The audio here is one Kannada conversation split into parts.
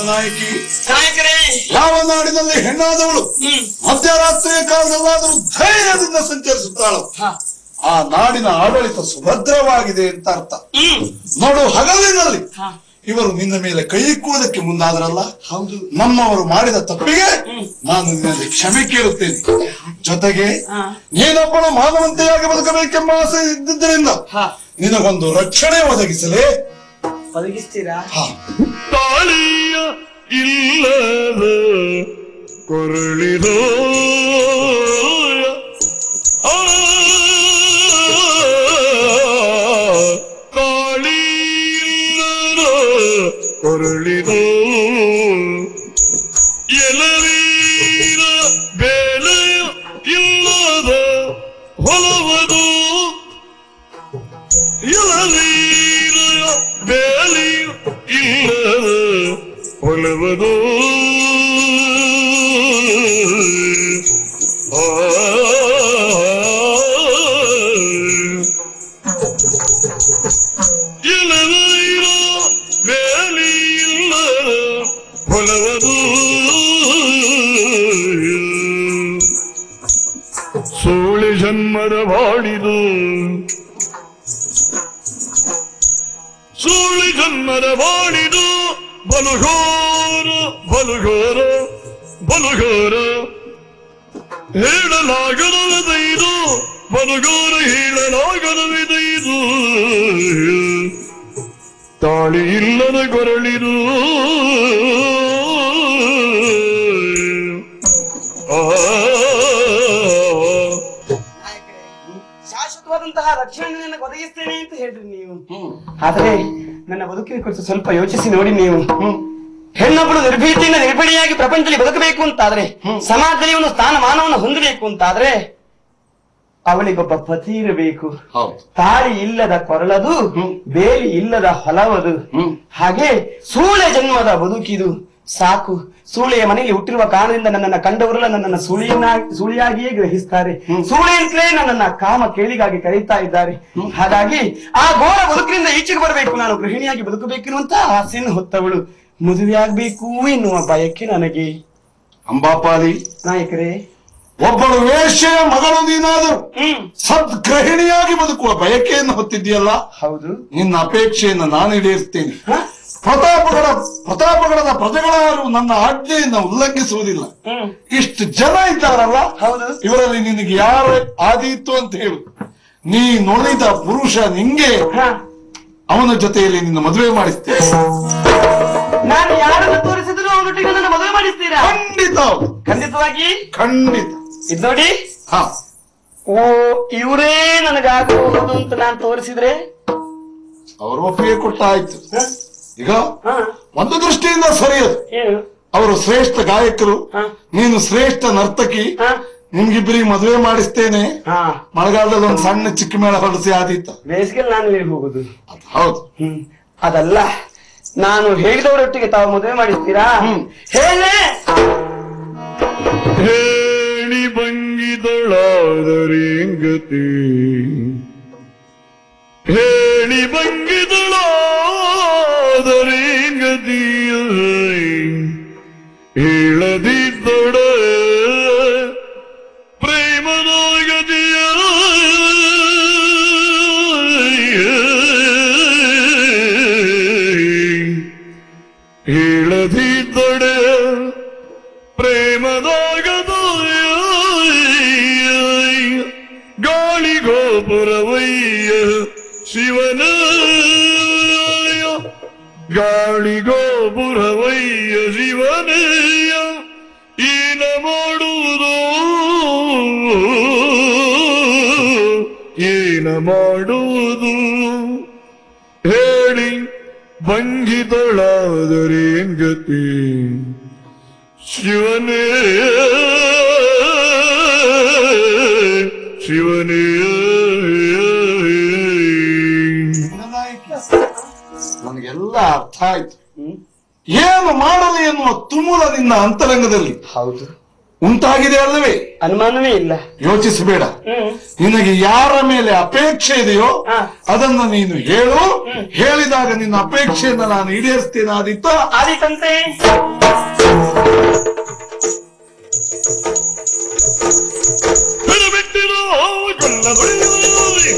ನಾಯಕಿ ನಾಯಕರೇ ಯಾವ ನಾಡಿನಲ್ಲಿ ಹೆಣ್ಣಾದವಳು ಹ್ಮ್ ಮಧ್ಯರಾತ್ರಿಯ ಕಾಲದಲ್ಲಾದರೂ ಧೈರ್ಯದಿಂದ ಸಂಚರಿಸುತ್ತಾಳು ಹ. ಆ ನಾಡಿನ ಆಡಳಿತ ಸುಭದ್ರವಾಗಿದೆ ಅಂತ ಅರ್ಥ ಹ್ಮ್ ನೋಡು ಹಗಲಿನಲ್ಲಿ ಹ. ಇವರು ನಿನ್ನ ಮೇಲೆ ಕೈ ಇಕ್ಕುವುದಕ್ಕೆ ಮುಂದಾದ್ರಲ್ಲ ಹೌದು ನಮ್ಮವರು ಮಾಡಿದ ತಪ್ಪಿಗೆ ಹ್ಮ್. ನಾನು ನಿನ್ನಲ್ಲಿ ಕ್ಷಮೆ ಕೇಳುತ್ತೇನೆ ಜೊತೆಗೆ ಹ. ನೀನೊಬ್ಬಳು ಮಾನವಂತೆಯಾಗಿ ಬದುಕಬೇಕೆಂಬ ಆಸೆ ಇದ್ದಿದ್ದರಿಂದ ಹ. ನಿನಗೊಂದು ರಕ್ಷಣೆ ಒದಗಿಸಲೇ ಒದಗಿಸ್ತೀರಾ ಹಾ ತಾಳಿಯ ಇಲ್ಲದ ಕೊರಳಿರೋ ಆ, ತಾಳಿ ಇಲ್ಲದ ಕೊರಳಿರೋ ಎಲವೀರ ಬೇಲೆ ಇಲ್ಲದ ಹೊಲವದು ಇಳನೀರ ಬೇಲಿ ಇಲ್ಲದ ಹೊಲವದು ಆ ಇಳನೀರ ಬೇಲಿ ಇಲ್ಲದ ಹೊಲವದು ಸೋಳಿ ಜನ್ಮದ ಬಾಡಿದು ಸೂಳಿ ಜನ್ಮದ ಬಾಡಿದು ಬಲುಘೋರ ಬಲುಘೋರ ಬಲುಘೋರ ಹೇಳಲಾಗದವಿದೈದು ಬಲುಘೋರ ಹೇಳಲಾಗದವಿದೈದು ತಾಳಿ ಇಲ್ಲದ ಕೊರಳಿದು ಆ ನಾಯಕರೇ ಶಾಶ್ವತವಾದಂತಹ ರಕ್ಷಣೆ ನನಗೆ ಒದಗಿಸ್ತೇನೆ ಅಂತ ಹೇಳ್ರಿ ನೀವು ಆದ್ರೆ ನನ್ನ ಬದುಕಿನ ಕುರಿತು ಸ್ವಲ್ಪ ಯೋಚಿಸಿ ನೋಡಿ ನೀವು ಹೆಣ್ಣೊಬ್ಬಳು ನಿರ್ಭೀತಿಯಿಂದ ನಿರ್ಭೀಡಿಯಾಗಿ ಪ್ರಪಂಚದಲ್ಲಿ ಬದುಕಬೇಕು ಅಂತಾದ್ರೆ ಸಮಾಜದಲ್ಲಿ ಒಂದು ಸ್ಥಾನಮಾನವನ್ನು ಹೊಂದಬೇಕು ಅಂತಾದ್ರೆ ಅವಳಿಗೊಬ್ಬ ಪತಿ ಇರಬೇಕು ಹೌದು ತಾಳಿ ಇಲ್ಲದ ಕೊರಳದು ಬೇಲಿ ಇಲ್ಲದ ಹೊಲವದು ಹಾಗೆ ಸೂಳೆ ಜನ್ಮದ ಬದುಕಿದು ಸಾಕು ಸೂಳೆಯ ಮನೆಯಲ್ಲಿ ಹುಟ್ಟಿರುವ ಕಾರಣದಿಂದ ನನ್ನನ್ನ ಕಂಡವರೆಲ್ಲ ನನ್ನನ್ನ ಸುಳಿಯನ್ನ ಸುಳಿಯಾಗಿಯೇ ಗ್ರಹಿಸ್ತಾರೆ ಸೂಳೆ ಅಂತಲೇ ನನ್ನನ್ನ ಕಾಮ ಕೇಳಿಗಾಗಿ ಕರೀತಾ ಇದ್ದಾರೆ ಹಾಗಾಗಿ ಆ ಘೋರ ಬದುಕಿನಿಂದ ಈಚೆಗೆ ಬರಬೇಕು ನಾನು ಗೃಹಿಣಿಯಾಗಿ ಬದುಕಬೇಕೆನ್ನುವಂತ ಆಸೆಯನ್ನು ಹೊತ್ತವಳು ಮದುವೆಯಾಗಬೇಕು ಎನ್ನುವ ಬಯಕೆ ನನಗೆ ಅಂಬಾಪಾಲಿ ನಾಯಕರೇ ಒಬ್ಬಳು ವೇಶ್ಯೆಯ ಮಗಳು ನೀನಾದರೂ ಹ್ಮ್ ಸದ್ಗ್ರಹಿಣಿಯಾಗಿ ಬದುಕುವ ಬಯಕೆಯನ್ನು ಹೊತ್ತಿದ್ದೀಯಲ್ಲ ಹೌದು ನಿನ್ನ ಅಪೇಕ್ಷೆಯನ್ನು ನಾನು ಈಡೇರಿಸ್ತೇನೆ ಹ? ಪ್ರತಾಪಗಡ ಪ್ರತಾಪಗಡದ ಪ್ರಜೆಗಳಾರು ನನ್ನ ಆಜ್ಞೆಯನ್ನು ಉಲ್ಲಂಘಿಸುವುದಿಲ್ಲ ಹ್ಮ್ ಇಷ್ಟು ಜನ ಇದ್ದಾರಲ್ಲ ಹೌದು ಇವರಲ್ಲಿ ನಿನಗೆ ಯಾರು ಆದೀತು ಅಂತ ಹೇಳು ನೀ ನೋಡಿದ ಪುರುಷ ನಿಂಗೆ ಹ ಅವನ ಜೊತೆಯಲ್ಲಿ ನಿನ್ನ ಮದುವೆ ಮಾಡಿಸ್ತೇನೆ ನಾನು ಯಾರನ್ನು ತೋರಿಸಿದ್ರು ಅವನೊಟ್ಟಿಗೆ ನನ್ನ ಮದುವೆ ಮಾಡಿಸ್ತೀರಾ ಖಂಡಿತ ಹೌದು. ಖಂಡಿತವಾಗಿ ಖಂಡಿತ ಇದ್ ನೋಡಿ ಹಾ ಓ ಇವರೇ ನನಗಾಗಬಹುದು ಅಂತ ನಾನು ತೋರಿಸಿದ್ರೆ ಅವರು ಒಪ್ಪಿಗೆ ಕೊಟ್ಟ ಆಯ್ತು ಹ? ಈಗ ಹ? ಒಂದು ದೃಷ್ಟಿಯಿಂದ ಸರಿಯದು ಏನು ಅವರು ಶ್ರೇಷ್ಠ ಗಾಯಕರು ಹ? ನೀನು ಶ್ರೇಷ್ಠ ನರ್ತಕಿ ಹ? ನಿಮ್ಗಿಬ್ಬರಿಗೆ ಮದುವೆ ಮಾಡಿಸ್ತೇನೆ ಹಾ ಮಳೆಗಾಲದಲ್ಲಿ ಒಂದು ಸಣ್ಣ ಚಿಕ್ಕ ಮೇಳ ಹೊಲಸಿ ಆದೀತ ಬೇಸಿಗೆಯಲ್ಲಿ ನಾನು ಇಲ್ಲಿ ಹೋಗುದು ಅದು ಹೌದು ಹ್ಮ್ ಅದಲ್ಲ ನಾನು ಹೇಳಿದವರೊಟ್ಟಿಗೆ ತಾವು ಮದುವೆ ಮಾಡಿಸ್ತೀರಾ ಹೇಳೇ ಹೇಳಿ ಬಂಗಿದಳಾದರೇಂಗತಿ ಹೇಳಿ ಬಂಗಿದಳಾದರೇಂಗತಿಯ ಹೇಳದಿದ್ದೊಡ ಪ್ರೇಮದ ಗತಿಯ ಹೇಳದಿದ್ದೊಡೆ ಪ್ರೇಮದಾಗದ ಗಾಳಿ ಗೋಪುರವಯ್ಯ ಶಿವನ ಗಾಳಿ ಗೋಪುರವಯ್ಯ ಶಿವನಯ್ಯ ಈನ ಮಾಡುವುದು ಏನ ಮಾಡುವುದು ಹೇಳಿ ಭಂಗಿತಳಾದರೇನ್ ಗತಿ ಶಿವನೇ ಶಿವನೇ ನನಗೆಲ್ಲ ಅರ್ಥ ಆಯ್ತು ಏನು ಮಾಡಲಿ ಎನ್ನುವ ತುಮುಲ ನಿನ್ನ ಅಂತರಂಗದಲ್ಲಿ ಹೌದು ಉಂಟಾಗಿದೆ ಅಲ್ಲವೇ ಅನುಮಾನವೇ ಇಲ್ಲ ಯೋಚಿಸಬೇಡ ಹ್ಮ್ ನಿನಗೆ ಯಾರ ಮೇಲೆ ಅಪೇಕ್ಷೆ ಇದೆಯೋ ಹಾ. ಅದನ್ನು ನೀನು ಹೇಳು ಹೇಳಿದಾಗ ನಿನ್ನ ಅಪೇಕ್ಷೆಯನ್ನು ನಾನು ಈಡೇರಿಸ್ತೇನೆ ಆದಿತ್ತ ಆದೀತಂತೆ ಬಿಡುಬಿಟ್ಟಿರೋ ಕೊಲ್ಲಬಡಿ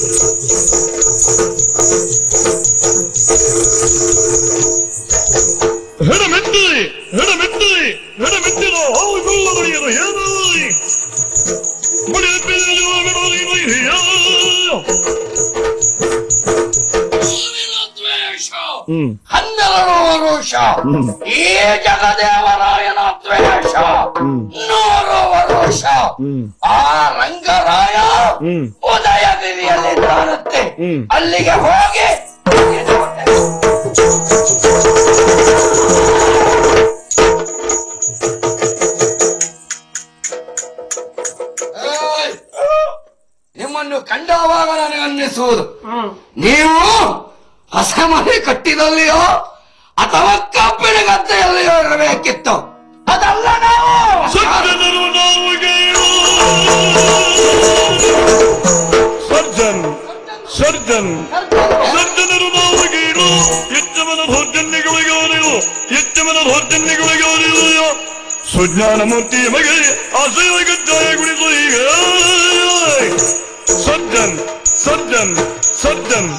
ಹೆಡಮೆಟ್ಟಿ ಹೆಡಮೆಟ್ಟಿ ಹೆಡಮೆಟ್ಟಿರೋ ಕೊಲ್ಲಬಡಿಯರು ಏನು ಹ್ಮ್ ಹನ್ನೆರಡು ವರುಷ ಈ ಜಗದೇವರಾಯನ ದ್ವೇಷ ನೂರು ವರುಷ ಹ್ಮ್ ಆ ರಂಗರಾಯ ಹ್ಮ್ ಉದಯಗಿರಿಯಲ್ಲಿ ಕಾಣುತ್ತೆ ಹ್ಮ್. ಅಲ್ಲಿಗೆ ಹೋಗಿ ಇದು ಹೊಟ್ಟೆ. ಏಯ್! ನಿಮ್ಮನ್ನು ಕಂಡಾವಾಗ ನನಗೆ ಅನ್ನಿಸುವುದು ನೀವು ಹಸಮನೆ ಕಟ್ಟಿದಲ್ಲಿಯೋ ಅಥವಾ ಕಬ್ಬಿಣ ಗದ್ದೆಯಲ್ಲಿಯೋ ಇರಬೇಕಿತ್ತು ಅದಲ್ಲ ನಾವು ಸಜ್ಜನರು ನಾವು ಗೈರು ಸರ್ಜನ್ ಸರ್ಜನ್ ಸರ್ಜನರು ನಾವು ಗೈರು ಹೆಚ್ಚಮನ ದೌರ್ಜನ್ಯಗಳಿಗೆ ಅವರಿರು ಹೆಚ್ಚಮನ ದೌರ್ಜನ್ಯಗಳಿಗೆ ಅವರಿರು ಸುಜ್ಞಾನ ಮೂರ್ತಿ ಮಗೆ ಆಶಯ ಗದ್ದಾಯ ಗುಣಿಸು ಈಗ ಸರ್ಜನ್ ಸರ್ಜನ್ ಸರ್ಜನ್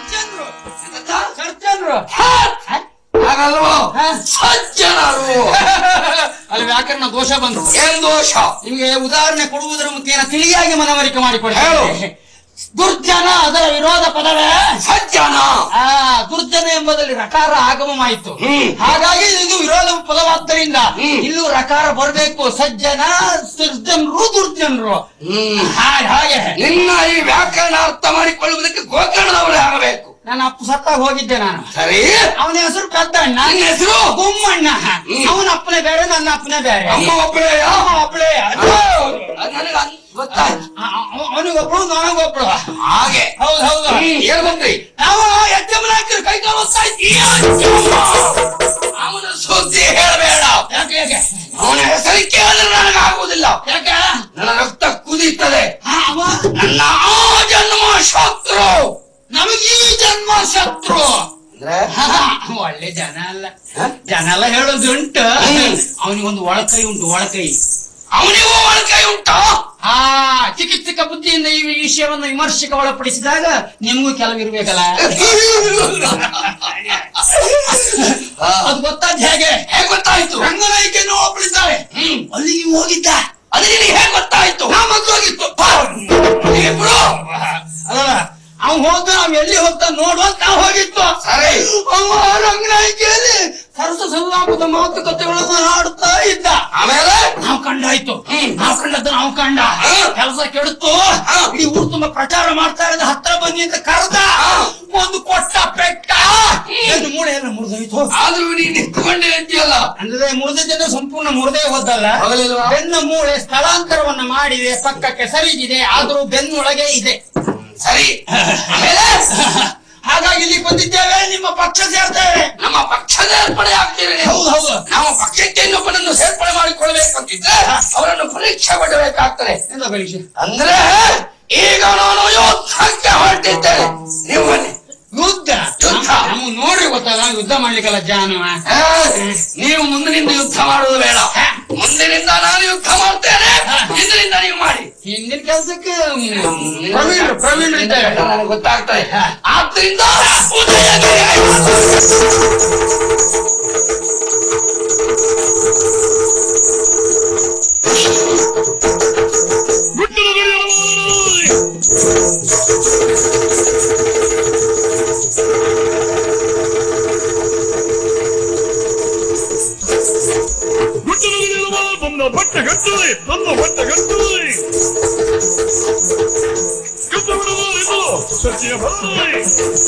ಹಾಗಲ್ವೋ ಸಜ್ಜನರು ಅಲ್ಲಿ ವ್ಯಾಕರಣ ದೋಷ ಬಂತು ಏನ್ ದೋಷ ನಿಮಗೆ ಉದಾಹರಣೆ ಕೊಡುವುದರ ಮುಖೇನ ತಿಳಿಯಾಗಿ ಮನವರಿಕೆ ಹೇಳು. ಮಾಡಿಕೊಡ್ತೇನೆ ದುರ್ಜನ ಅದರ ವಿರೋಧ ಪದವೇ ಸಜ್ಜನ ಆ ದುರ್ಜನ ಎಂಬುದರಲ್ಲಿ ರಕಾರ ಆಗಮವಾಯಿತು ಹ್ಮ್. ಹಾಗಾಗಿ ಇದು ವಿರೋಧ ಪದವಾದ್ದರಿಂದ ಹ್ಮ್. ಇಲ್ಲೂ ರಕಾರ ಬರಬೇಕು ಸಜ್ಜನ ಸರ್ಜನರು ದುರ್ಜನರು ಹ್ಮ್ ಹಾ- ಹಾಗೆ ನಿನ್ನ ಈ ವ್ಯಾಕರಣ ಅರ್ಥ ಮಾಡಿಕೊಳ್ಳುವುದಕ್ಕೆ ಗೋಕರ್ಣದವರೇ ಆಗಬೇಕು ನನ್ನ ಅಪ್ಪ ಸತ್ತಾಗ ಹೋಗಿದ್ದೆ ನಾನು ಸರಿ ಅವನ ಹೆಸರು ಪೆದ್ದಣ್ಣ ನನ್ನ ಹೆಸರು ಗುಮ್ಮಣ್ಣ ಹ್ಮ್. ಅವನ ಅಪ್ಪನೇ ಬೇರೆ ನನ್ನ ಅಪ್ಪನೇ ಬೇರೆ ಅಮ್ಮ ಒಬ್ಬಳೆಯ ಅಮ್ಮ ಒಬ್ಳೇ ನನಗೆ ಅನ್- ಗೊತ್ತಾಯ್ತು ಅವನಿಗೊಬ್ಳು ನನಗೊಬ್ಳು ಹಾಗೆ ಹೌದು ಹೌದು ಹ್ಮ್, ಏನ್ ಬಂದ್ರಿ ನಾವು ಯಜ್ಞಮನ ಹಾಕಿದ್ರು ಕೈ ಕಾಲು ಒತ್ತಾ ಇದ್ವಿ. ಅವನ ಸುದ್ದಿ ಹೇಳಬೇಡ ಯಾಕೆ ಯಾಕೆ ಅವನ ಹೆಸರು ಕೇಳಿದ್ರೆ ನನಗಾಗುವುದಿಲ್ಲ ಯಾಕೆ ನನ್ನ ರಕ್ತ ಕುದೀತದೆ ಆ, ಅವ ನನ್ನ ಆ ಜನ್ಮ ಶತ್ರು ನಮಗೆ ಈ ಜನ್ಮ ಶತ್ರು ಅಂದ್ರೆ ಒಳ್ಳೆ ಜನ ಅಲ್ಲ ಜನ ಎಲ್ಲ ಹೇಳೋದುಂಟು ಅವನಿಗೊಂದು ಒಳಕೈ ಉಂಟು ಒಳಕೈ ಅವನಿಗೂ ಒಳಕೈ ಉಂಟಾ ಆ ಚಿಕಿತ್ಸಕ ಬುದ್ಧಿಯಿಂದ ಈ ವಿಷಯವನ್ನು ವಿಮರ್ಶೆಗೆ ಒಳಪಡಿಸಿದಾಗ ನಿಮಗೂ ಕೆಲವಿರ್ಬೇಕಲ್ಲ ಆ, ಅದು ಗೊತ್ತಾದ ಹೇಗೆ ಹೇಗ್ ಗೊತ್ತಾಯ್ತು ರಂಗನಾಯ್ಕೆಯನ್ನು ಒಬ್ಬಳಿದ್ದಾಳೆ ಹ್ಮ್ ಅಲ್ಲಿಗೆ ಹೋಗಿದ್ದ ಅದು ನಿನಗೆ ಹೇಗ್ ಗೊತ್ತಾಯ್ತು ನಾ ಮದ್ದು ಹೋಗಿತ್ತು ಇಬ್ರು ಅಲ್ಲ ಅವ್ನು ಹೋದ ನಾವ್ ಎಲ್ಲಿ ಹೋಗ್ತಾ ನೋಡುವಂತ ನಾವು ಹೋಗಿತ್ತು ಸರಿ ಅವ ರಂಗನಾಯ್ಕೆಯಲ್ಲಿ ಸರಸ ಸಂಲಾಪದ ಮಾತುಕತೆಗಳನ್ನು ಆಡುತ್ತಾ ಇದ್ದ ಆಮೇಲೆ ನಾವು ಕಂಡಾಯ್ತು ಹ್ಮ್. ನಾವು ಕಂಡದ್ದು ನಾವು ಕಂಡ ಹಾ. ಕೆಲಸ ಕೆಡುತ್ತು ಹಾ. ಇಡೀ ಊರು ತುಂಬಾ ಪ್ರಚಾರ ಮಾಡ್ತಾ ಇದ್ದ ಹತ್ರ ಬನ್ನಿ ಅಂತ ಕರೆದ ಹಾ. ಒಂದು ಕೊಟ್ಟ ಪೆಟ್ಟ ಎಂದು ಮೂಳೆ ಎಲ್ಲ ಮುರಿದೋಯ್ತು ಆದ್ರೂ ನೀನ್ ನಿಂತ್ಕೊಂಡೇ ಇದ್ದೀಯಲ್ಲ ಅಂದ್ರೆ ಮುರಿದಿದ್ದರೆ ಸಂಪೂರ್ಣ ಮುರಿದೇ ಹೋದಲ್ಲ ಹೋಗಲಿಲ್ವಾ? ಬೆನ್ನ ಮೂಳೆ ಸ್ಥಳಾಂತರವನ್ನ ಮಾಡಿದೆ ಪಕ್ಕಕ್ಕೆ ಸರಿದಿದೆ ಆದ್ರೂ ಬೆನ್ನೊಳಗೆ ಇದೆ ಸರಿ ಆಮೇಲೆ ಹಾಗಾಗಿ ಇಲ್ಲಿ ಬಂದಿದ್ದೇವೆ ನಿಮ್ಮ ಪಕ್ಷ ಸೇರ್ತೇವೆ ನಮ್ಮ ಪಕ್ಷದ ಏರ್ಪಡೆ ಆಗ್ತೀರಿ ನೀವು. ಹೌದು ಹೌದು ನಾವು ಪಕ್ಷಕ್ಕೆ ಇನ್ನೊಬ್ಬನನ್ನು ಸೇರ್ಪಡೆ ಮಾಡಿಕೊಳ್ಬೇಕಂತಿದ್ರೆ ಅವರನ್ನು ಪರೀಕ್ಷೆ ಪಡಬೇಕಾಗ್ತದೆ ಎಂತ ಪರೀಕ್ಷೆ ಅಂದ್ರೆ ಈಗ ನಾನು ಯುದ್ಧಕ್ಕೆ ಹೊರಟಿದ್ದೇನೆ ನೀವು ಬನ್ನಿ ಯುದ್ಧ ಯುದ್ಧ. ನಮ್ಗೆ ನೋಡ್ರಿ ಗೊತ್ತಲ್ಲ ನಾವು ಯುದ್ಧ ಮಾಡ್ಲಿಕ್ಕಲ್ಲ ಜಾನುವ ಆ, ನೀವು ಮುಂದಿನಿಂದ ಯುದ್ಧ ಮಾಡುವುದು ಬೇಡ ಮುಂದಿನಿಂದ ನಾನು ಯುದ್ಧ ಮಾಡ್ತೇನೆ ಹಿಂದಿನಿಂದ ನೀವು ಮಾಡಿ ಹಿಂದಿನ ಕೆಲಸಕ್ಕೆ ಪ್ರವೀಣ್ ಪ್ರವೀಣ್ ಇದ್ದಾರೆ ನನಗೆ ಗೊತ್ತಾಗ್ತದೆ ಆದ್ರಿಂದ ಉದಯಗಿರಿ ಗುಡ್ಡದ ಗಡಿಯರು ಗುಡ್ಡದ ಗಡಿಯರು ತನ್ನ ಬಟ್ಟೆ ಕಟ್ಟಲಿ ತನ್ನ ಬಟ್ಟೆ ಕಟ್ಟಲಿ ಯುದ್ಧ ಬಿಡಲು ಸತ್ಯ ಬರಲಿ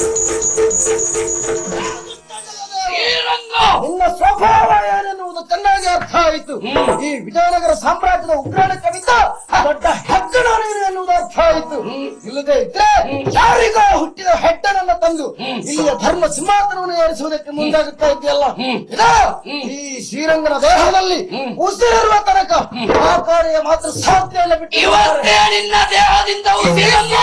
ಶ್ರೀರಂಗ ನಿನ್ನ ಸ್ವಭಾವ ಏನೆನ್ನುವುದು ಚೆನ್ನಾಗಿ ಅರ್ಥ ಆಯಿತು ಈ ವಿಜಯನಗರ ಸಾಮ್ರಾಜ್ಯದ ಉಗ್ರಾಣ ಕವಿತ ದೊಡ್ಡ ಹೆಗ್ಗಣ ನೀನು ಎನ್ನುವುದು ಅರ್ಥ ಆಯಿತು ಇಲ್ಲದೆ ಇದ್ರೆ ಯಾರಿಗೋ ಹುಟ್ಟಿದ ಹೆಡ್ಡನನ್ನ ತಂದು ಇಲ್ಲಿಯ ಧರ್ಮ ಸಿಂಹಾಸನವನ್ನು ಏರಿಸುವುದಕ್ಕೆ ಮುಂದಾಗುತ್ತಾ ಇದೆಯಲ್ಲ ಇದಾ ಈ ಶ್ರೀರಂಗನ ದೇಹದಲ್ಲಿ ಉಸಿರಿರುವ ತನಕ ಆ ಕಾರ್ಯ ಮಾತ್ರ ಸಾಧ್ಯ ಇಲ್ಲ ಬಿಟ್ಟು ಇವತ್ತೇ ನಿನ್ನ ದೇಹದಿಂದ ಉಸಿರನ್ನು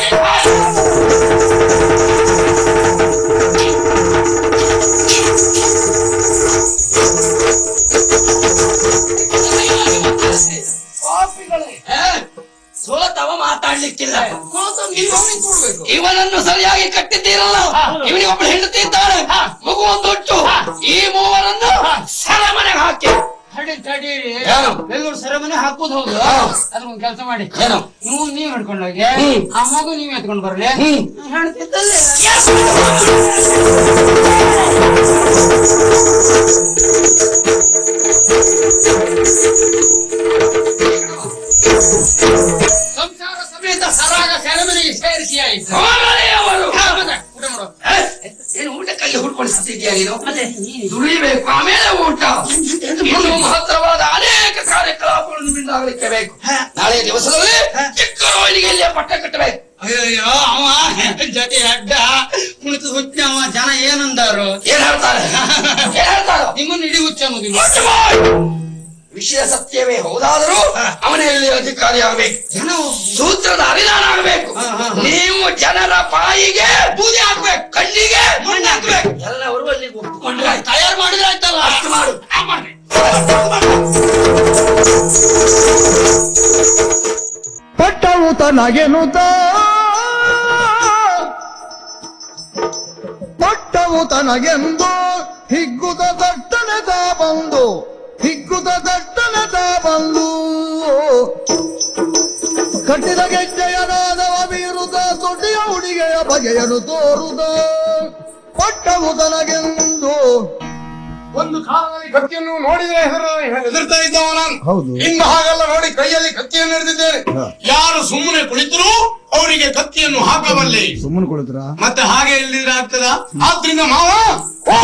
ಪಾಪಿಗಳೇ ಸೋತವ ಮಾತಾಡ್ಲಿಕ್ಕಿಲ್ಲ ಇವನನ್ನು ಸರಿಯಾಗಿ ಕಟ್ಟಿದ್ದೀರಲ್ಲ ಇವನಿಗೆ ಒಬ್ಬಳು ಹೆಂಡತಿ ಇದ್ದಾಳೆ ಮಗು ಒಂದುಂಟು ಈ ಮೂವರನ್ನು ಸೆರೆಮನೆಗೆ ಹಾಕಿ ತಡಿ ತಡೀರಿ ಏನು? ಎಲ್ಲರೂ ಸೆರೆಮನೆ ಹಾಕುದು ಹೌದು ಅದ್ರ ಒಂದು ಕೆಲಸ ಮಾಡಿ ಏನು? ನೀವು ನೀವ್ ಹಿಡ್ಕೊಂಡು ಹೋಗಿ ಹ್ಮ್. ಆ ಮಗು ನೀವ್ ಎತ್ಕೊಂಡು ಬರ್ಲಿ ಹ್ಮ್. ಹೇಳ್ತಿದ್ದಲ್ಲೇ ಸಂಸಾರ ಸಮೇತ ಸರಾಗ ಸೆರೆಮನೆಗೆ ಸೇರಿಸಿ ಆಯ್ತು ಹೋಗಲೆಯವರು. ಊಟ ಮಾಡು. ಏ, ಏನು ಊಟಕ್ಕಾಗಿ ಹುಡ್ಕೊಂಡು ಸತ್ತಿದ್ಯಾ ನೀನು ಮತ್ತೆ ನೀನು ದುಡಿಬೇಕು ಆಮೇಲೆ ಊಟ ಇನ್ನು ಮಹತ್ತರವಾದ ಅನೇಕ ಕಾರ್ಯಕ್ರಮಗಳು ನಿಮ್ಮಿಂದ ಆಗಲಿಕ್ಕೆ ಬೇಕು ನಾಳೆ ದಿವಸದಲ್ಲಿ ಚಿಕ್ಕ ರೋಹಿಣಿಗೆ ಇಲ್ಲಿಯೇ ಪಟ್ಟ ಕಟ್ಟಬೇಕು ಅಯ್ಯೋ ಅವ ಜೊತೆ ಅಡ್ಡ ಕುಳಿತು ಹುಚ್ಚ ಅವ ಜನ ಏನಂದಾರು ಏನ್ ಹೇಳ್ತಾರೆ ಏನ್ ಹೇಳ್ತಾರೆ ನಿಮ್ಮನ್ನು ಇಡೀ ಹುಚ್ಚ ಅನ್ನೋದಿಲ್ಲ ಮುಚ್ಚು ಬಾಯ್. ವಿಷಯ ಸತ್ಯವೇ ಹೌದಾದರೂ ಅವನೇ ಇಲ್ಲಿ ಅಧಿಕಾರಿ ಆಗಬೇಕು ಜನ ಸೂತ್ರದ ಅರಿದಾನ ಆಗಬೇಕು ಹಾ, ಹಾ, ಹಾ. ನೀವು ಜನರ ಬಾಯಿಗೆ ಬೂದಿ ಹಾಕ್ಬೇಕು ಕಣ್ಣಿಗೆ ಮಣ್ಣು ಹಾಕ್ಬೇಕು ಎಲ್ಲವರು ಅಲ್ಲಿ ಒಪ್ಪಿಕೊಂಡ್ರೆ ಆಯ್ತು. ತಯಾರು ಮಾಡಿದ್ರೆ ಆಯ್ತಲ್ಲ ಅಷ್ಟು ಮಾಡು ಆ ಮಾಡ್ರಿ. ಪಟ್ಟವು ತನಗೆನುತ ಪಟ್ಟವು ತನಗೆಂದು ಹಿಗ್ಗುದ ದಟ್ಟನೆದ ಬಂದು ಹಿಗ್ಗುದ ದಟ್ಟನೆದ ಬಂದು ಕಟ್ಟಿದ ಗೆಜ್ಜೆಯನಾದವ ಬೀರುದ ತುಟಿಯ ಹುಡುಗೆಯ ಬಗೆಯನು ತೋರುದ ಪಟ್ಟವು ತನಗೆಂದು ಒಂದು ಕಾಲದಲ್ಲಿ ಕತ್ತಿಯನ್ನು ನೋಡಿದ್ರೆ ಹೆದರ ಹೆದರ್ತಾ ಇದ್ದವ ನಾನು ಹೌದು. ಇನ್ನು ಹಾಗೆಲ್ಲ ನೋಡಿ ಕೈಯಲ್ಲಿ ಕತ್ತಿಯನ್ನು ಹಿಡಿದಿದ್ದೇನೆ ಯಾರು ಸುಮ್ಮನೆ ಕುಳಿತರು ಅವರಿಗೆ ಕತ್ತಿಯನ್ನು ಹಾಕಬಲ್ಲೆ ಸುಮ್ಮನೆ ಕುಳಿತ್ರ ಮತ್ತೆ ಹಾಗೆ ಇಲ್ಲಿದ್ರೆ ಆಗ್ತದ ಆದ್ರಿಂದ ಮಾವ ಓ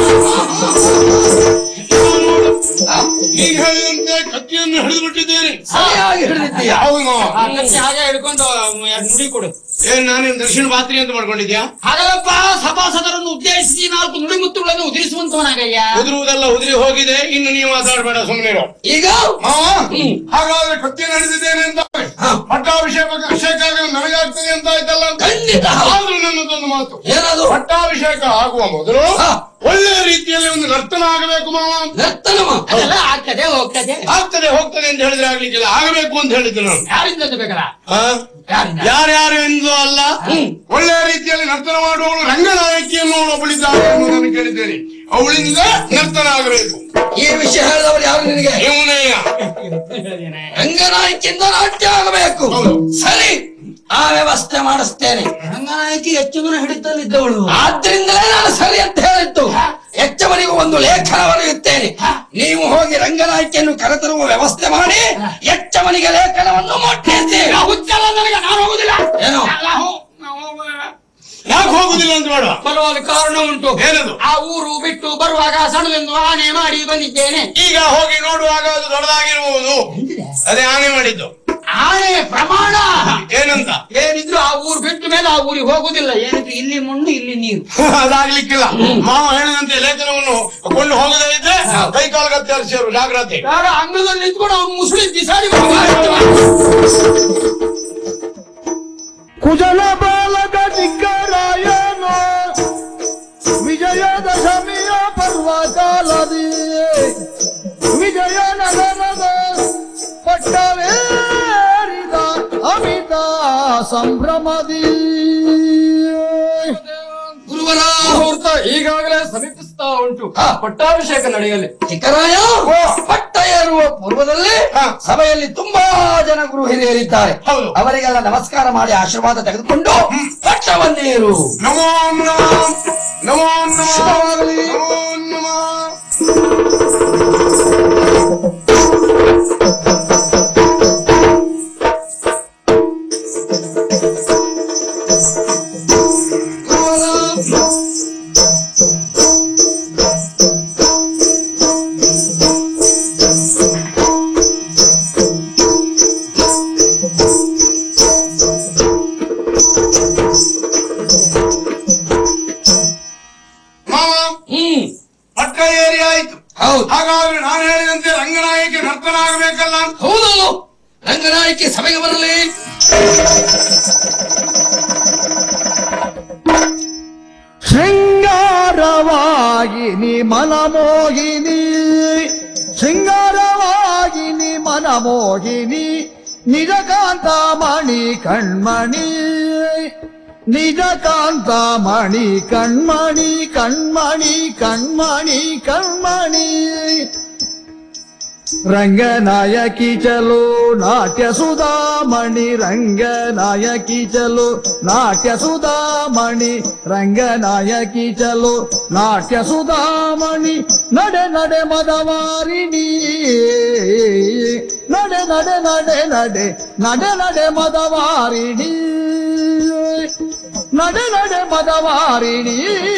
ಮಾವ! ನೀನ್ ಹೇಳಿದಂತೆ ಕತ್ತಿಯನ್ನು ಹಿಡಿದು ಬಿಟ್ಟಿದ್ದೇನೆ ಸರಿಯಾಗಿ ಹಿಡಿದಿದ್ದೀಯ ಹೌದು ಮಾವ ಆ ಕತ್ತಿ ಹಾಗೆ ಹಿಡ್ಕೊಂಡು ಎರಡು ನುಡಿ ಕೊಡು ಏನ್ ನಾನೇನ್ ದರ್ಶನ ಪಾತ್ರಿ ಅಂತ ಮಾಡ್ಕೊಂಡಿದ್ಯಾ ಹಾಗಲ್ಲಪ್ಪ ಸಭಾಸದರನ್ನು ಉದ್ದೇಶಿಸಿ ನಾಲ್ಕು ನುಡಿ ಮುತ್ತುಗಳನ್ನು ಉದಿರಿಸುವಂತವನಾಗಯ್ಯ ಉದುರುವುದೆಲ್ಲ ಉದುರಿ ಹೋಗಿದೆ ಇನ್ನು ನೀವು ಮಾತಾಡಬೇಡ ಸುಮ್ಮನೆ ಈಗ ಮಾವ ಹಾಗಾದ್ರೆ ಕತ್ತಿಯನ್ನು ಹಿಡಿದಿದ್ದೇನೆ ಅಂತ ಪಟ್ಟಾಭಿಷೇಕ ಅಭಿಷೇಕ ನನಗಾಗ್ತದೆ ಅಂತ ಆಯ್ತಲ್ಲ ಅಂತ ಖಂಡಿತ ಆದ್ರೂ ನನ್ನದೊಂದು ಮಾತು ಏನದು ಪಟ್ಟಾಭಿಷೇಕ ಆಗುವ ಮೊದಲು ಹಾ. ಒಳ್ಳೆಯ ರೀತಿಯಲ್ಲಿ ಒಂದು ನರ್ತನ ಆಗಬೇಕು ಮಾವ ನರ್ತನಮ ಅದೆಲ್ಲ ಆಗ್ತದೆ ಹೋಗ್ತದೆ ಆಗ್ತದೆ ಹೋಗ್ತದೆ ಅಂತ ಹೇಳಿದ್ರೆ ಆಗ್ಲಿಕ್ಕಿಲ್ಲ ಆಗಬೇಕು ಅಂತ ಹೇಳಿದ್ದೆ ನಾನು ಯಾರಿಂದ ಬೇಕಲ್ಲ ಆ? ಯಾರಿಂದ ಯಾರ್ಯಾರು ಎಂದು ಅಲ್ಲ ಒಳ್ಳೆಯ ರೀತಿಯಲ್ಲಿ ನರ್ತನ ಮಾಡುವವಳು ರಂಗನಾಯಕಿಯನ್ನು ಒಬ್ಬಳಿದ್ದಾಳೆ ಎಂದು ನಾನು ಕೇಳಿದ್ದೇನೆ ಅವಳಿಂದ ನರ್ತನ ಆಗಬೇಕು ಈ ವಿಷಯ ಹೇಳಿದವರು ಯಾರು ನಿನಗೆ ಇವನಯ್ಯ ರಂಗನಾಯಕಿಂದ ನಾಟ್ಯ ಆಗಬೇಕು ಹೌದು. ಸರಿ ಆ ವ್ಯವಸ್ಥೆ ಮಾಡಿಸ್ತೇನೆ ರಂಗನಾಯಕಿ ಹೆಚ್ಚು ಹಿಡಿತಲ್ಲಿದ್ದವಳು ಆದ್ರಿಂದಲೇ ನಾನು ಸರಿ ಅಂತ ಹೇಳಿದ್ದು ಹೆಚ್ಚವನಿಗೂ ಒಂದು ಲೇಖನ ಬರೆಯುತ್ತೇನೆ ನೀವು ಹೋಗಿ ರಂಗನಾಯಕಿಯನ್ನು ಕರೆತರುವ ವ್ಯವಸ್ಥೆ ಮಾಡಿ ಹೆಚ್ಚವನಿಗೆ ಲೇಖನವನ್ನು ಮುಟ್ಟಿಸಿ ಹುಚ್ಚಲ್ಲ ನನಗೆ ನಾನು ಹೋಗುದಿಲ್ಲ ಏನು? ಅಲ್ಲ, ಹೋ- ನಾವು ಹೋಗುವ. ಯಾಕೆ ಹೋಗುದಿಲ್ಲ ಅಂತ ಬೇಡ ಬರುವಾಗ ಕಾರಣ ಉಂಟು ಏನದು? ಆ ಊರು ಬಿಟ್ಟು ಬರುವಾಗ ಸಣ್ಣದೊಂದು ಆನೆ ಮಾಡಿ ಬಂದಿದ್ದೇನೆ ಈಗ ಹೋಗಿ ನೋಡುವಾಗ ಅದು ದೊಡ್ಡದಾಗಿರಬಹುದು ಅದೇ ಆನೆ ಮಾಡಿದ್ದು ಆನೆ ಪ್ರಮಾಣ ಏನಂತ ಏನಿದ್ರು ಆ ಊರು ಬಿಟ್ಟ ಮೇಲೆ ಆ ಊರಿಗೆ ಹೋಗುದಿಲ್ಲ ಏನಿದ್ರು ಇಲ್ಲಿ ಮಣ್ಣು ಇಲ್ಲಿ ನೀರು ಅದಾಗ್ಲಿಕ್ಕಿಲ್ಲ ಮಾವ ಹೇಳಿದಂತೆ ಲೇಖನವನ್ನು ಕೊಂಡು ಹೋಗದೇ ಇದ್ರೆ ಕೈ ಕಾಲು ಕತ್ತರಿಸಿರು ಜಾಗ್ರತೆ ಯಾರ ಅಂಗಳದಲ್ಲಿ ನಿಂತ್ಕೊಂಡು ಅವ್ನು ಮುಸುಳಿ ಬಿಸಾಡಿ ಕುಜಲ ಬಾಲಕ ಚಿಕ್ಕರಾಯನು ವಿಜಯದಶಮಿಯ ಪರ್ವಕಾಲದಿ ವಿಜಯನಗರದ ಪಟ್ಟವೇರಿದ ಅಮಿತ ಸಂಭ್ರಮದಿ ಗುರುವರ ಮುಹೂರ್ತ ಈಗಾಗಲೇ ಸಮೀಪಿಸ್ತಾ ಉಂಟು ಪಟ್ಟಾಭಿಷೇಕ ನಡೆಯಲಿ ಚಿಕ್ಕರಾಯ ಪಟ್ಟ ಏರುವ ಪೂರ್ವದಲ್ಲಿ ಹಾ. ಸಭೆಯಲ್ಲಿ ತುಂಬಾ ಜನ ಗುರು ಹಿರಿಯರಿದ್ದಾರೆ ಹೌದು. ಅವರಿಗೆಲ್ಲ ನಮಸ್ಕಾರ ಮಾಡಿ ಆಶೀರ್ವಾದ ತೆಗೆದುಕೊಂಡು ಪಟ್ಟವನ್ನೇರು ನಮೋ ನಮಃ ನಮೋ ನಮಃ ಶುಭವಾಗಲಿ. ನಮೋ ನಮಃ ಹೌದು ಹಾಗಾದ್ರೆ ನಾನು ಹೇಳಿದಂತೆ ರಂಗನಾಯಕಿ ನರ್ತನ ಆಗಬೇಕಲ್ಲ ಹೌದು ರಂಗನಾಯಕಿ ಸಭೆಗೆ ಬರಲಿ ಶೃಂಗಾರವಾಗಿನಿ ಮನಮೋಹಿನಿ ಶೃಂಗಾರವಾಗಿನಿ ಮನಮೋಹಿನಿ ನಿಜ ಕಾಂತಮಣಿ ಕಣ್ಮಣಿ ನಿಜ ಕಾಂತಮಣಿ ಕಣ್ಮಣಿ ಕಣ್ಮಣಿ ಕಣ್ಮಣಿ ಕಣ್ಮಣಿ ರಂಗನಾಯಕಿ ಚಲೋ ನಾಟ್ಯ ಸುಧಾಮಣಿ ರಂಗನಾಯಕಿ ಚಲೋ ನಾಟ್ಯ ಸುಧಾಮಣಿ ರಂಗನಾಯಕಿ ಚಲೋ ನಾಟ್ಯ ಸುಧಾಮಣಿ ನಡೆ ನಡೆ ಮದವಾರಿಣಿ ನಡೆ ನಡೆ ನಡೆ ನಡೆ ನಡೆ ನಡೆ ಮದವಾರಿಣಿ ನಡೆ ನಡೆ ಮದವಾರಿಣಿ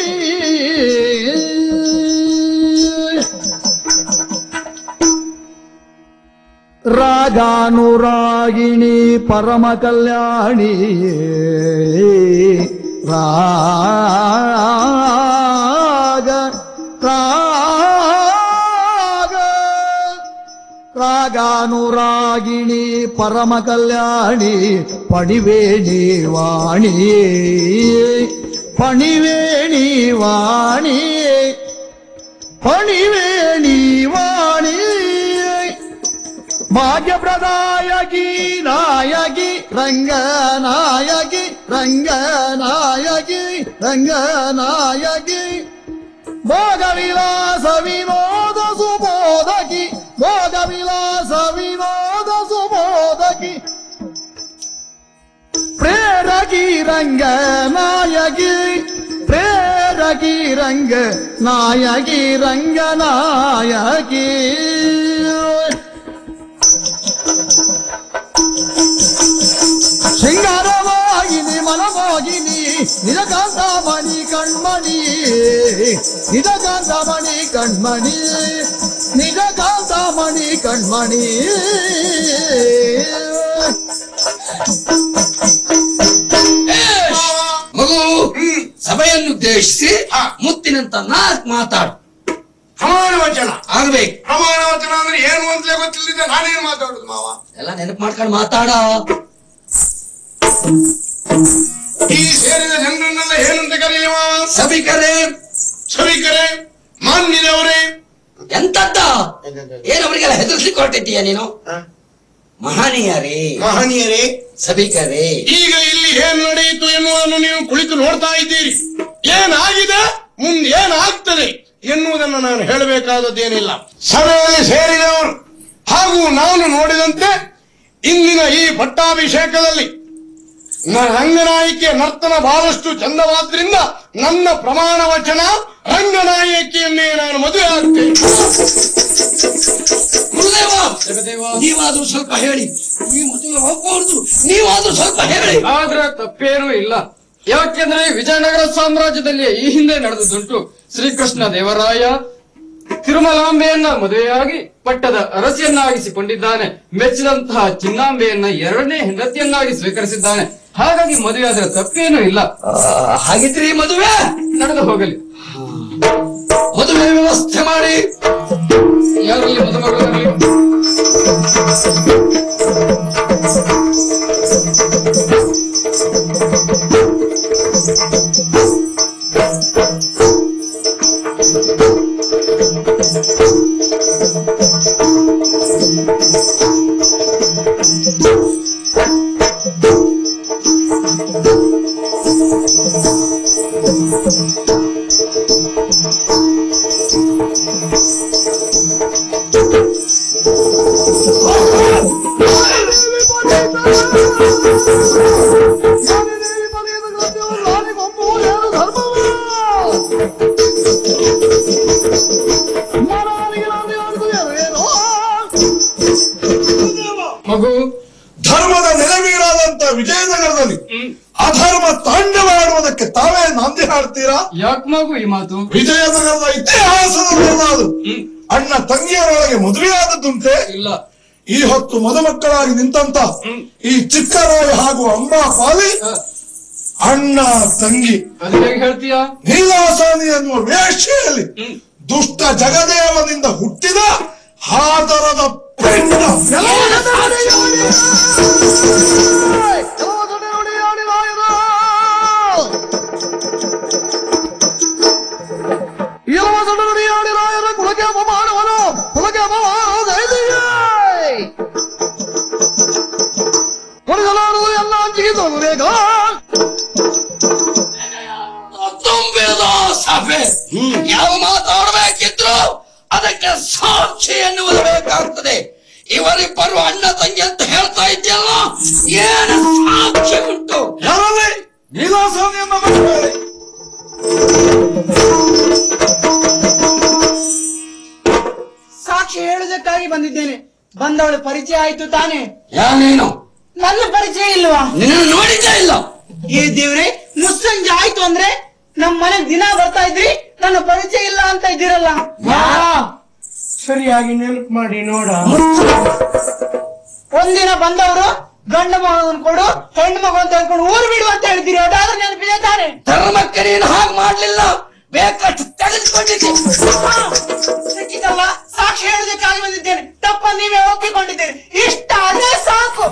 ರಾಗಾನುರಾಗಿಣಿ ಪರಮ ಕಲ್ಯಾಣಿ ರಾಗ ರಾಗ ರಾಗಾನುರಾಗಿಣಿ ಪರಮ ಕಲ್ಯಾಣಿ ಪಣಿವೇಣಿ ವಾಣಿ ಪಣಿವೇಣಿ ವಾಣಿ ಪಣಿವೇಣಿ ವಾಣಿ ಭಾಗ್ಯಪ್ರದಾಯಕಿ ನಾಯಕಿ ರಂಗನಾಯಕಿ ರಂಗನಾಯಕಿ ರಂಗನಾಯಕಿ ಭೋಗ ವಿಲಾಸ ವಿನೋದ ಸುಬೋಧಕಿ ಭೋಗ ವಿಲಾಸ ವಿನೋದ ಸುಬೋಧಕಿ ಪ್ರೇರಕಿ ರಂಗನಾಯಕಿ ಪ್ರೇರಕಿ ರಂಗ ನಾಯಕಿ ರಂಗನಾಯಕಿ ಶೃಂಗಾರವಾಗಿನಿ ಮನಮೋಗಿನಿ ನಿಜಕಾಂತಮಣಿ ಕಣ್ಮಣಿ ನಿಜಕಾಂತಮಣಿ ಕಣ್ಮಣಿ ನಿಜಕಾಂತಮಣಿ ಕಣ್ಮಣಿ ಏಷ್! ಮಗು ಸಭೆಯನ್ನು ಉದ್ದೇಶಿಸಿ ಮುತ್ತಿನಂತ ನಾಲ್ಕು ಮಾತಾಡು ಪ್ರಮಾಣ ವಚನ ಆಗ್ಬೇಕು ಪ್ರಮಾಣ ವಚನ ಅಂದ್ರೆ ಏನು ಅಂತಲೇ ಗೊತ್ತಿಲ್ಲದೆ ನಾನೇನು ಮಾತಾಡುದು ಮಾವ ಎಲ್ಲ ನೆನಪು ಮಾಡ್ಕೊಂಡು ಮಾತಾಡ ಈ ಸೇರಿದ ಜನರನ್ನೆಲ್ಲ ಏನಂತ ಕರೆಯಲಿ ಮಾವ ಸಭಿಕರೇ ಸಭಿಕರೇ ಮಾನ್ಯದವರೇ ಎಂತದ್ದ ಏನು ಅವರಿಗೆಲ್ಲ ಹೆದರ್ಸ್ಲಿಕ್ಕೆ ಹೊರಟಿದ್ದೀಯ ನೀನು ಮಹನೀಯರೇ ಮಹನೀಯರೇ ಸಭಿಕರೇ ಈಗ ಇಲ್ಲಿ ಏನ್ ನಡೆಯಿತು ಎನ್ನುವುದನ್ನು ನೀವು ಕುಳಿತು ನೋಡ್ತಾ ಇದ್ದೀರಿ ಏನಾಗಿದೆ ಮುಂದೆ ಏನಾಗ್ತದೆ ಎನ್ನುವುದನ್ನು ನಾನು ಹೇಳಬೇಕಾದದ್ದೇನಿಲ್ಲ ಸಭೆಯಲ್ಲಿ ಸೇರಿದವರು ಹಾಗೂ ನಾನು ನೋಡಿದಂತೆ ಇಂದಿನ ಈ ಪಟ್ಟಾಭಿಷೇಕದಲ್ಲಿ ನ- ರಂಗನಾಯಕಿಯ ನರ್ತನ ಬಹಳಷ್ಟು ಚಂದವಾದ್ರಿಂದ ನನ್ನ ಪ್ರಮಾಣ ವಚನ ರಂಗನಾಯಕಿಯನ್ನೇ ನಾನು ಮದುವೆ ಆಗ್ತೇನೆ ಗುರುದೇವ ನೀವಾದ್ರೂ ಸ್ವಲ್ಪ ಹೇಳಿ ಈ ಮದುವೆ ಹೋಗ್ಬಾರ್ದು ನೀವಾದ್ರೂ ಸ್ವಲ್ಪ ಹೇಳಿ ಆದ್ರೆ ತಪ್ಪೇನೂ ಇಲ್ಲ ಯಾಕೆಂದ್ರೆ ವಿಜಯನಗರ ಸಾಮ್ರಾಜ್ಯದಲ್ಲಿ ಈ ಹಿಂದೆ ನಡೆದುದುಂಟು ಶ್ರೀಕೃಷ್ಣ ದೇವರಾಯ ತಿರುಮಲಾಂಬೆಯನ್ನ ಮದುವೆಯಾಗಿ ಪಟ್ಟದ ಅರಸಿಯನ್ನಾಗಿಸಿಕೊಂಡಿದ್ದಾನೆ ಮೆಚ್ಚಿದಂತಹ ಚಿನ್ನಾಂಬೆಯನ್ನ ಎರಡನೇ ಹೆಂಡತಿಯನ್ನಾಗಿ ಸ್ವೀಕರಿಸಿದ್ದಾನೆ ಹಾಗಾಗಿ ಮದುವೆಯಾದ್ರೆ ತಪ್ಪೇನೂ ಇಲ್ಲ ಹಾಗಿದ್ರೆ ಈ ಮದುವೆ ನಡೆದು ಹೋಗಲಿ ಮದುವೆ ವ್ಯವಸ್ಥೆ ಮಾಡಿ ಯಾರಲ್ಲಿ ಮದುಮಗಳಲ್ಲಿ ಮಗು ಧರ್ಮದ ನೆಲೆವೀರಾದಂತ ವಿಜಯನಗರದಲ್ಲಿ ಅಧರ್ಮ ತಾಂಡವಾಡುವುದಕ್ಕೆ ತಾವೇ ನಾಂದಿ ಹಾಡ್ತೀರಾ ಯಾಕೆ ಮಗು ಈ ಮಾತು ವಿಜಯನಗರದ ಇತಿಹಾಸದಲ್ಲೇನಾದ್ರು ಅಣ್ಣ ತಂಗಿಯರೊಳಗೆ ಮದುವೆಯಾದದ್ದುಂಟೆ ಇಲ್ಲ ಈ ಹೊತ್ತು ಮದುಮಕ್ಕಳಾಗಿ ನಿಂತಂತ ಈ ಚಿಕ್ಕರಾಯ ಹಾಗೂ ಅಂಬಾ ಪಾಲಿ ಅಣ್ಣ ತಂಗಿ ಅದು ಹೇಗೆ ಹೇಳ್ತೀಯಾ ನೀಲಾಸಾನಿ ಎನ್ನುವ ವೇಶ್ಯೆಯಲ್ಲಿ ದುಷ್ಟ ಜಗದೇವನಿಂದ ಹುಟ್ಟಿದ ಹಾದರದ ಪೆಂಡ ಕುಲಗೆ ಅಪಮಾನವನು ಕುಲಗೆ ಅಪಮಾನ ಕೊಡಗಲಾರದು ಎಲ್ಲ ಹಂಚಿಗೆ ಬೇಗ ತುಂಬಿದ ಸಭೆ ಯಾವ ಮಾತಾಡಬೇಕಿದ್ರು ಅದಕ್ಕೆ ಸಾಕ್ಷಿ ಎನ್ನುವುದು ಬೇಕಾಗ್ತದೆ ಇವರಿಬ್ಬರು ಅಣ್ಣ ತಂಗಿ ಅಂತ ಹೇಳ್ತಾ ಇದ್ಯಲ್ಲ ಏನು ಸಾಕ್ಷಿ ಉಂಟು ಯಾರಲ್ಲಿ ನೀಲಾಸಾನಿ ಎಂಬ ಮಹಿಳೆ. ಸಾಕ್ಷಿ ಹೇಳುವುದಕ್ಕಾಗಿ ಬಂದಿದ್ದೇನೆ ಬಂದವಳ ಪರಿಚಯ ಆಯ್ತು ತಾನೇ ಯಾ ನೀನು ನನ್ನ ಪರಿಚಯ ಇಲ್ವಾ ನಿನ್ನ ನೋಡಿದ್ದೇ ಇಲ್ಲ ಏ ದೇವ್ರೆ ಮುಸ್ಸಂಜೆ ಆಯ್ತು ಅಂದ್ರೆ ನಮ್ ಮನೆಗ್ ದಿನ ಬರ್ತಾ ಇದ್ರಿ ನನ್ನ ಪರಿಚಯ ಇಲ್ಲ ಅಂತ ಇದ್ದೀರಲ್ಲ ಸರಿಯಾಗಿ ನೆನಪು ಮಾಡಿ ನೋಡ ಒಂದಿನ ಬಂದವರು ಗಂಡ ಮಗನ್ ಕೊಡು ಹೆಣ್ಣು ಮಗು ಅಂತ ಹೇಳ್ಕೊಂಡು ಊರು ಬಿಡು ಅಂತ ಹೇಳ್ತೀರಿ ಅದಾದ್ರೂ ನೆನಪಿದೆ ತಾನೆ ಧರ್ಮಕ್ಕೆ ನೀನು ಹಾಗೆ ಮಾಡ್ಲಿಲ್ಲ ಬೇಕಾಷ್ಟು ತೆಗೆದುಕೊಂಡಿದ್ದೆ ಸಿಕ್ಕಿತಲ್ಲ ಸಾಕ್ಷಿ ಹೇಳೋದಕ್ಕಾಗಿ ಬಂದಿದ್ದೇನೆ ತಪ್ಪ ನೀವೇ ಒಪ್ಪಿಕೊಂಡಿದ್ದೀರಿ ಇಷ್ಟ ಅದೇ ಸಾಕು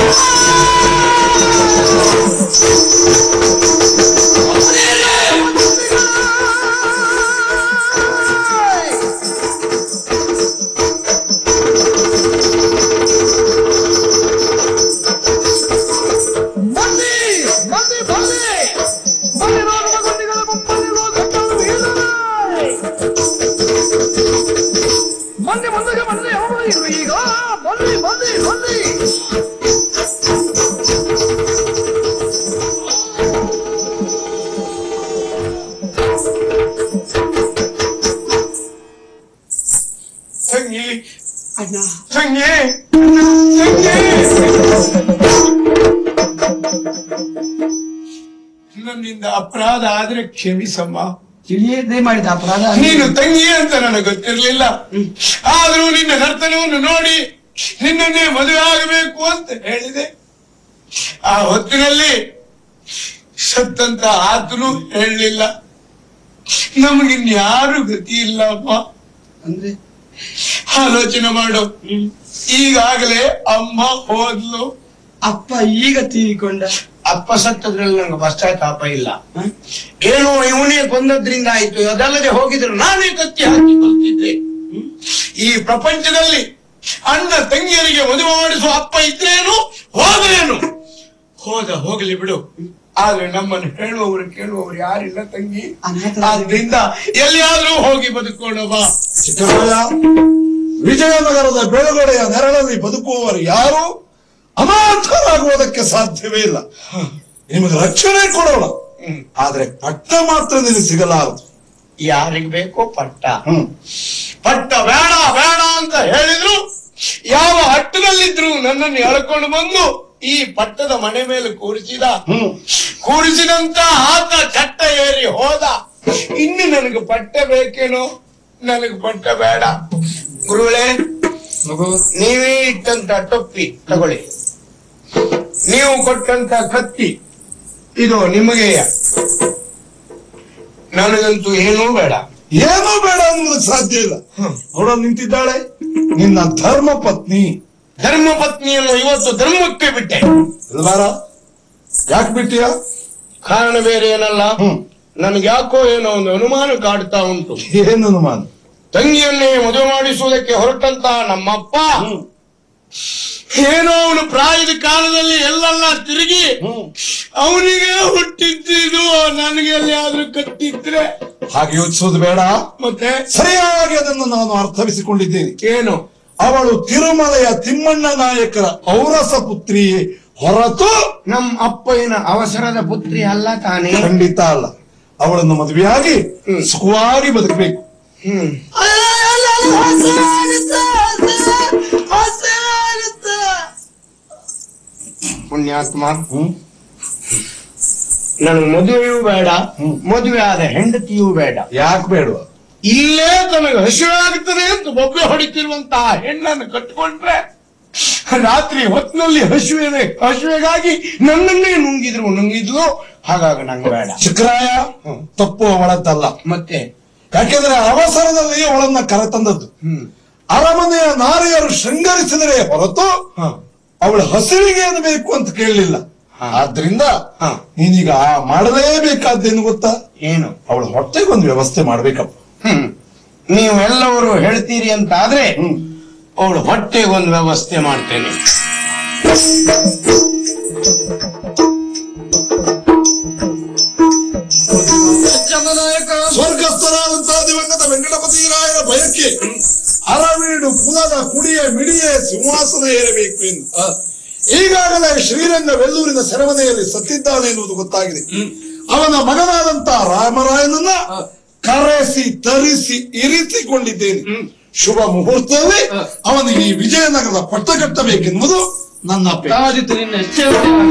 ಬನ್ನಿ ಬನ್ನಿ ಬನ್ನಿ ಬನ್ನಿ ನೋಡುವ ಗುಂಡಿಗಳ ಗುಂಪಲ್ಲಿ ಲೋಕಕ್ಕನ್ನು ಬೀಳಲೇ. ಬನ್ನಿ ಮುಂದಕ್ಕೆ ಬನ್ನಿ ಅವರು ಇರು ಈಗ ಬನ್ನಿ ಬನ್ನಿ ಬನ್ನಿ ತಂಗಿ ಅಣ್ಣ ತಂಗಿ ತಂಗಿ ನನ್ನಿಂದ ಅಪರಾಧ ಆದ್ರೆ ಕ್ಷಮಿಸಮ್ಮ ತಿಳಿಯದೇ ಮಾಡಿದ ಅಪರಾಧ ನೀನು ತಂಗಿ ಅಂತ ನನಗೆ ಗೊತ್ತಿರ್ಲಿಲ್ಲ ಆದ್ರೂ ನಿನ್ನ ನರ್ತನವನ್ನು ನೋಡಿ ನಿನ್ನನ್ನೇ ಮದುವೆ ಆಗಬೇಕು ಅಂತ ಹೇಳಿದೆ ಆ ಹೊತ್ತಿನಲ್ಲಿ ಸತ್ತಂತ ಆತನು ಹೇಳಲಿಲ್ಲ ನಮಗಿನ್ಯಾರು ಗತಿ ಇಲ್ಲಪ್ಪ ಅಂದ್ರೆ ಆಲೋಚನೆ ಮಾಡು ಈಗಾಗಲೇ ಅಮ್ಮ ಹೋದ್ಲು ಅಪ್ಪ ಈಗ ತೀರಿಕೊಂಡ ಅಪ್ಪ ಸತ್ತದ್ರಲ್ಲಿ ನಂಗೆ ಪಶ್ಚಾತ್ತಾಪ ಇಲ್ಲ ಏನೋ ಇವನೇ ಕೊಂದದ್ರಿಂದ ಆಯ್ತು ಅದಲ್ಲದೆ ಹೋಗಿದ್ರು ನಾನೇ ಕತ್ತಿ ಹಾಕಿ ಕೊಲ್ತಿದ್ದೆ ಈ ಪ್ರಪಂಚದಲ್ಲಿ ಅಣ್ಣ ತಂಗಿಯರಿಗೆ ಮದುವೆ ಮಾಡಿಸುವ ಅಪ್ಪ ಇದ್ರೇನು ಹೋದ್ರೇನು ಹೋದ ಹೋಗಲಿ ಬಿಡು ಆದ್ರೆ ನಮ್ಮನ್ನು ಹೇಳುವವರು ಕೇಳುವವರು ಯಾರಿಲ್ಲ ತಂಗಿ ಅನಾಥರಾದ ಆದ್ರಿಂದ ಎಲ್ಲಿಯಾದ್ರೂ ಹೋಗಿ ಬದುಕೋಣ ಬಾ ಚಿಕ್ಕರಾಯ ವಿಜಯನಗರದ ಬೆಳಗಡೆಯ ನೆರಳಲ್ಲಿ ಬದುಕುವವರು ಯಾರು ಅನಾಥರಾಗುವುದಕ್ಕೆ ಸಾಧ್ಯವೇ ಇಲ್ಲ ನಿಮಗೆ ರಕ್ಷಣೆ ಕೊಡೋಣ ಆದ್ರೆ ಪಟ್ಟ ಮಾತ್ರ ನಿನಗೆ ಸಿಗಲಾರದು ಯಾರಿಗ್ ಬೇಕೋ ಪಟ್ಟ ಹ್ಮ್ ಪಟ್ಟ ಬೇಡ ಬೇಡ ಅಂತ ಹೇಳಿದ್ರು ಯಾವ ಹಟ್ಟಿನಲ್ಲಿದ್ರು ನನ್ನನ್ನು ಎಳ್ಕೊಂಡು ಬಂದು ಈ ಪಟ್ಟದ ಮನೆ ಮೇಲೆ ಕೂರಿಸಿದ ಹ್ಮ್ ಕೂರಿಸಿದಂತ ಆತ ಚಟ್ಟ ಏರಿ ಹೋದ ಇನ್ನು ನನಗೆ ಪಟ್ಟ ಬೇಕೇನೋ ನನಗೆ ಪಟ್ಟ ಬೇಡ ಗುರುಗಳೇ ಮಗು ನೀವೇ ಇಟ್ಟಂತ ಟೊಪ್ಪಿ ತಗೊಳ್ಳಿ ನೀವು ಕೊಟ್ಟಂತ ಕತ್ತಿ ಇದು ನಿಮಗೆ ನನಗಂತೂ ಏನೂ ಬೇಡ ಏನೂ ಬೇಡ ಅನ್ನೋದಕ್ಕೆ ಸಾಧ್ಯ ಇಲ್ಲ ನೋಡ ನಿಂತಿದ್ದಾಳೆ ನಿನ್ನ ಧರ್ಮ ಪತ್ನಿ ಧರ್ಮ ಪತ್ನಿಯನ್ನು ಇವತ್ತು ಧರ್ಮಕ್ಕೆ ಬಿಟ್ಟೆ ಇಲ್ವಾರ ಯಾಕೆ ಬಿಟ್ಟಿಯ ಕಾರಣ ಬೇರೆ ಏನಲ್ಲ ಹ್ಮ್ ನನಗೆ ಯಾಕೋ ಏನೋ ಒಂದು ಅನುಮಾನ ಕಾಡ್ತಾ ಉಂಟು ಏನು ಅನುಮಾನ ತಂಗಿಯನ್ನೇ ಮದುವೆ ಮಾಡಿಸುವುದಕ್ಕೆ ಹೊರಟಂತ ನಮ್ಮಪ್ಪ ಹ್ಮ್ ಏನೋ ಅವನು ಪ್ರಾಯದ ಕಾಲದಲ್ಲಿ ಎಲ್ಲೆಲ್ಲ ತಿರುಗಿ ಹ್ಮ್ ಅವನಿಗೆ ಹುಟ್ಟಿದ್ದು ನನಗೆ ಎಲ್ಲಿಯಾದ್ರೂ ಕತ್ತಿದ್ರೆ ಹಾಗೆ ಯೋಚಿಸೋದು ಬೇಡ ಮತ್ತೆ ಸರಿಯಾಗಿ ಅದನ್ನು ನಾನು ಅರ್ಥವಿಸಿಕೊಂಡಿದ್ದೇನೆ ಏನು ಅವಳು ತಿರುಮಲೆಯ ತಿಮ್ಮಣ್ಣ ನಾಯಕರ ಔರಸ ಪುತ್ರಿಯೇ ಹೊರತು ನಮ್ಮ ಅಪ್ಪಯ್ಯನ ಅವಸರದ ಪುತ್ರಿ ಅಲ್ಲ ತಾನೇ ಖಂಡಿತ ಅಲ್ಲ ಅವಳನ್ನು ಮದುವೆಯಾಗಿ ಹ್ಮ್. ಸುಖವಾಗಿ ಬದುಕಬೇಕು ಹ್ಮ್ ಪುಣ್ಯಾತ್ಮ ಹ್ಮ್ ನನಗೆ ಮದುವೆಯೂ ಬೇಡ ಹ್ಮ್. ಮದುವೆ ಆದ ಹೆಂಡತಿಯೂ ಬೇಡ ಯಾಕೆ ಬೇಡವ ಇಲ್ಲೇ ತನಗೆ ಹಸಿವೆ ಆಗ್ತದೆ ಅಂತ ಬೊಬ್ಬೆ ಹೊಡಿತಿರುವಂತಹ ಹೆಣ್ಣನ್ನು ಕಟ್ಟಿಕೊಂಡ್ರೆ ರಾತ್ರಿ ಹೊತ್ತಿನಲ್ಲಿ ಹಸಿವೆ ಹಸಿವೆಗಾಗಿ ನನ್ನನ್ನೇ ನುಂಗಿದ್ರು ನುಂಗಿದ್ಲು ಹಾಗಾಗಿ ನಂಗೆ ಬೇಡ ಶುಕ್ರಾಯ ತಪ್ಪು ಅವಳದ್ದಲ್ಲ ಮತ್ತೆ ಯಾಕೆಂದ್ರೆ ಅವಸರದಲ್ಲಿ ಅವಳನ್ನ ಕರೆತಂದದ್ದು ಹ್ಮ್ ಅರಮನೆಯ ನಾರಿಯರು ಶೃಂಗರಿಸಿದರೆ ಹೊರತು ಹ. ಅವಳ ಹಸಿವಿಗೆ ಏನು ಬೇಕು ಅಂತ ಕೇಳಲಿಲ್ಲ ಹ. ಆದ್ರಿಂದ ಹ. ನೀನೀಗ ಆ ಮಾಡಲೇಬೇಕಾದ್ದೇನು ಗೊತ್ತಾ ಏನು ಅವಳ ಹೊಟ್ಟೆಗೊಂದು ವ್ಯವಸ್ಥೆ ಮಾಡ್ಬೇಕಪ್ಪ ಹ್ಮ್ ನೀವು ಎಲ್ಲವರು ಹೇಳ್ತೀರಿ ಅಂತ ಆದ್ರೆ ಅವಳು ಹೊಟ್ಟೆಗೊಂದು ವ್ಯವಸ್ಥೆ ಮಾಡ್ತೇನೆ ಸ್ವರ್ಗಸ್ಥರಾದಂತಹ ದಿವಂಗತ ವೆಂಕಟಪತಿ ರಾಯರ ಭಯಕ್ಕೆ ಅರವೀಡು ಕುಲದ ಕುಡಿಯ ಮಿಡಿಯ ಸಿಂಹಾಸನ ಏರಬೇಕು ಎಂದು ಈಗಾಗಲೇ ಶ್ರೀರಂಗ ವೆಲ್ಲೂರಿನ ಸೆರೆಮನೆಯಲ್ಲಿ ಸತ್ತಿದ್ದಾನೆ ಎನ್ನುವುದು ಗೊತ್ತಾಗಿದೆ ಅವನ ಮಗನಾದಂತಹ ರಾಮರಾಯನನ್ನ ಕರೆಸಿ ತರಿಸಿ ಇರಿಸಿಕೊಂಡಿದ್ದೇನೆ ಶುಭ ಮುಹೂರ್ತದಲ್ಲಿ ಅವನಿಗೆ ಈ ವಿಜಯನಗರದ ಪಟ್ಟ ಕಟ್ಟಬೇಕೆನ್ನುವುದು ನನ್ನ ಅಪೇಕ್ಷೆ ಕಾದಿತ್ತು ನಿನ್ನ ಹೆಚ್ಚೆ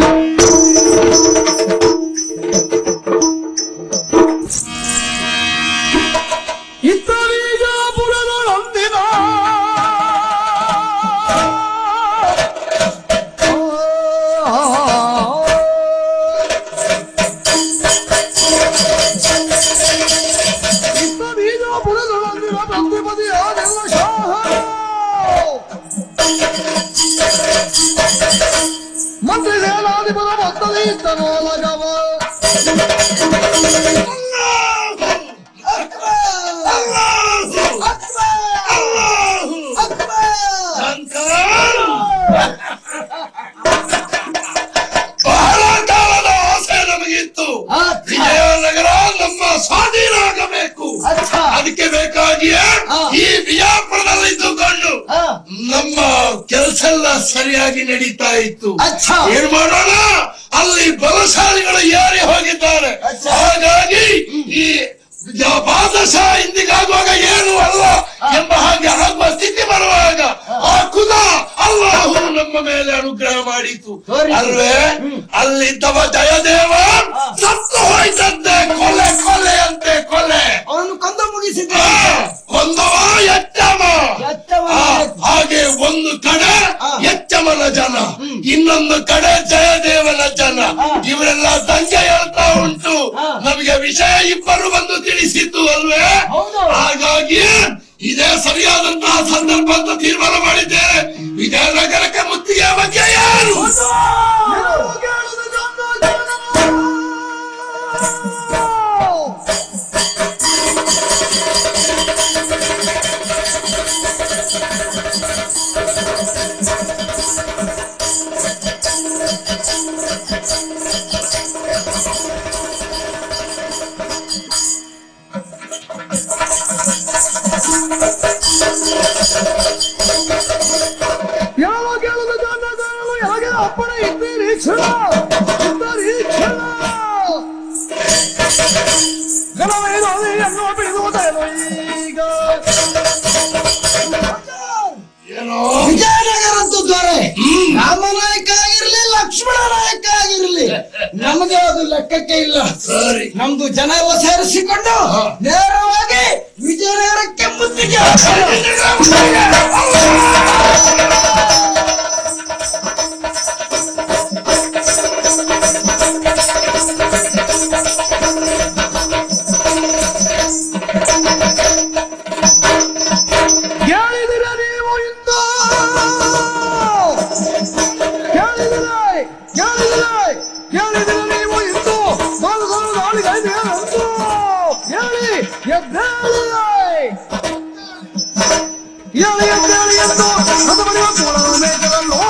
ಮಂತ್ರಿ ಸೇನಾಧಿಪದ ಭಕ್ತದಿ ತನೋಲಗವ ಬಹಳ ಕಾಲದ ಆಸೆ ನಮಗಿತ್ತು ವಿಜಯನಗರ ನಮ್ಮ ಸ್ವಾಧೀನ ಆಗಬೇಕು ಅದಕ್ಕೆ ಬೇಕಾಗಿಯೇ ಈ ಬಿಜಾಪುರದಲ್ಲಿ ಇದ್ದುಕೊಂಡು ನಮ್ಮ ಕೆಲಸ ಎಲ್ಲ ಸರಿಯಾಗಿ ನಡೀತಾ ಇತ್ತು ಏನ್ ಮಾಡೋಣ ಅಲ್ಲಿ ಬಲಶಾಲಿಗಳು ಏರಿ ಹೋಗಿದ್ದಾರೆ ಹಾಗಾಗಿ ಈ ಬಾದಶಾ ಇಂದಿಗಾಗುವಾಗ ಏನು ಅಲ್ಲ ಎಂಬ ಹಾಗೆ ಆಗುವ ಸ್ಥಿತಿ ಬರುವಾಗ ಆ ಕುದ ಅಲ್ಲಾಹು ನಮ್ಮ ಮೇಲೆ ಅನುಗ್ರಹ ಮಾಡಿತು ಅಲ್ವೇ ಅಲ್ಲಿದ್ದವ ಜಯದೇವ ಸತ್ತು ಹೋಯ್ತಂತೆ ಕೊಲೆ ಕೊಲೆ ಅಂತೆ ಕೊಲೆ ಅವನು ಕೊಂದು ಮುಗಿಸಿದ್ದ ಒಂದವ ಎಚ್ಚಮ ಎಚ್ಚಮ. ಆ, ಹಾಗೆ ಒಂದು ಕಡೆ ಎಚ್ಚಮನ ಜನ ಇನ್ನೊಂದು ಕಡೆ ಜಯದೇವನ ಜನ ಇವರೆಲ್ಲ ದಂಗೆ ಹೇಳ್ತಾ ಉಂಟು ನಮಗೆ ವಿಷಯ ಇಬ್ಬರು ಬಂದು ತಿಳಿಸಿದ್ದು ಅಲ್ವೇ ಹೌದು. ಹಾಗಾಗಿ ಇದೇ ಸರಿಯಾದಂತಹ ಸಂದರ್ಭ ಅಂತ ತೀರ್ಮಾನ ಮಾಡಿದ್ದೇನೆ ವಿಜಯನಗರಕ್ಕೆ ಮುತ್ತಿಗೆ ಬಗ್ಗೆ ಯಾರು ಯಾವ ಕೇಳಲು ಜನಗಳು ಯಾಗೆ ಅಪ್ಪಣೆ ಇದ್ದೀರಿ ಕ್ಷಣ ಇದ್ದೀರಿ ಕ್ಷಣ ಘನವೇನು ಎನ್ನುವ ಬಿಡುವುದೇನು ಈಗ ಏನೋ ವಿಜಯನಗರದ್ದು ದೊರೆ ರಾಮನಾಯಕ ಆಗಿರ್ಲಿ ಲಕ್ಷ್ಮಣ ನಾಯಕ ಆಗಿರ್ಲಿ ನಮಗೆ ಅದು ಲೆಕ್ಕಕ್ಕೆ ಇಲ್ಲ ಸರಿ ನಮ್ದು ಜನ ಎಲ್ಲ ಸೇರಿಸಿಕೊಂಡು ನೇರವಾಗಿ ವಿಜಯನಗರಕ್ಕೆ ಮುತ್ತಿಗೆ ಕೇಳಿದಿರ ನೀವು ಇಂದು ಕೇಳಿದಿರ ಕೇಳಿದಿರ ಕೇಳಿದಿರ ನೀವು ಇಂದು ನಾನು ನಾನು ನಾಳೆಗೆ ಐದು ಅಂದು ಹೇಳಿ ಎದ್ದೇಳಿ ಹೇಳಿ ಎದ್ದೇಳಿ ಎಂದು ಅದು ಬರೆಯುವ ಪೂರ್ಣ ಮೇಘದಲ್ಲೋ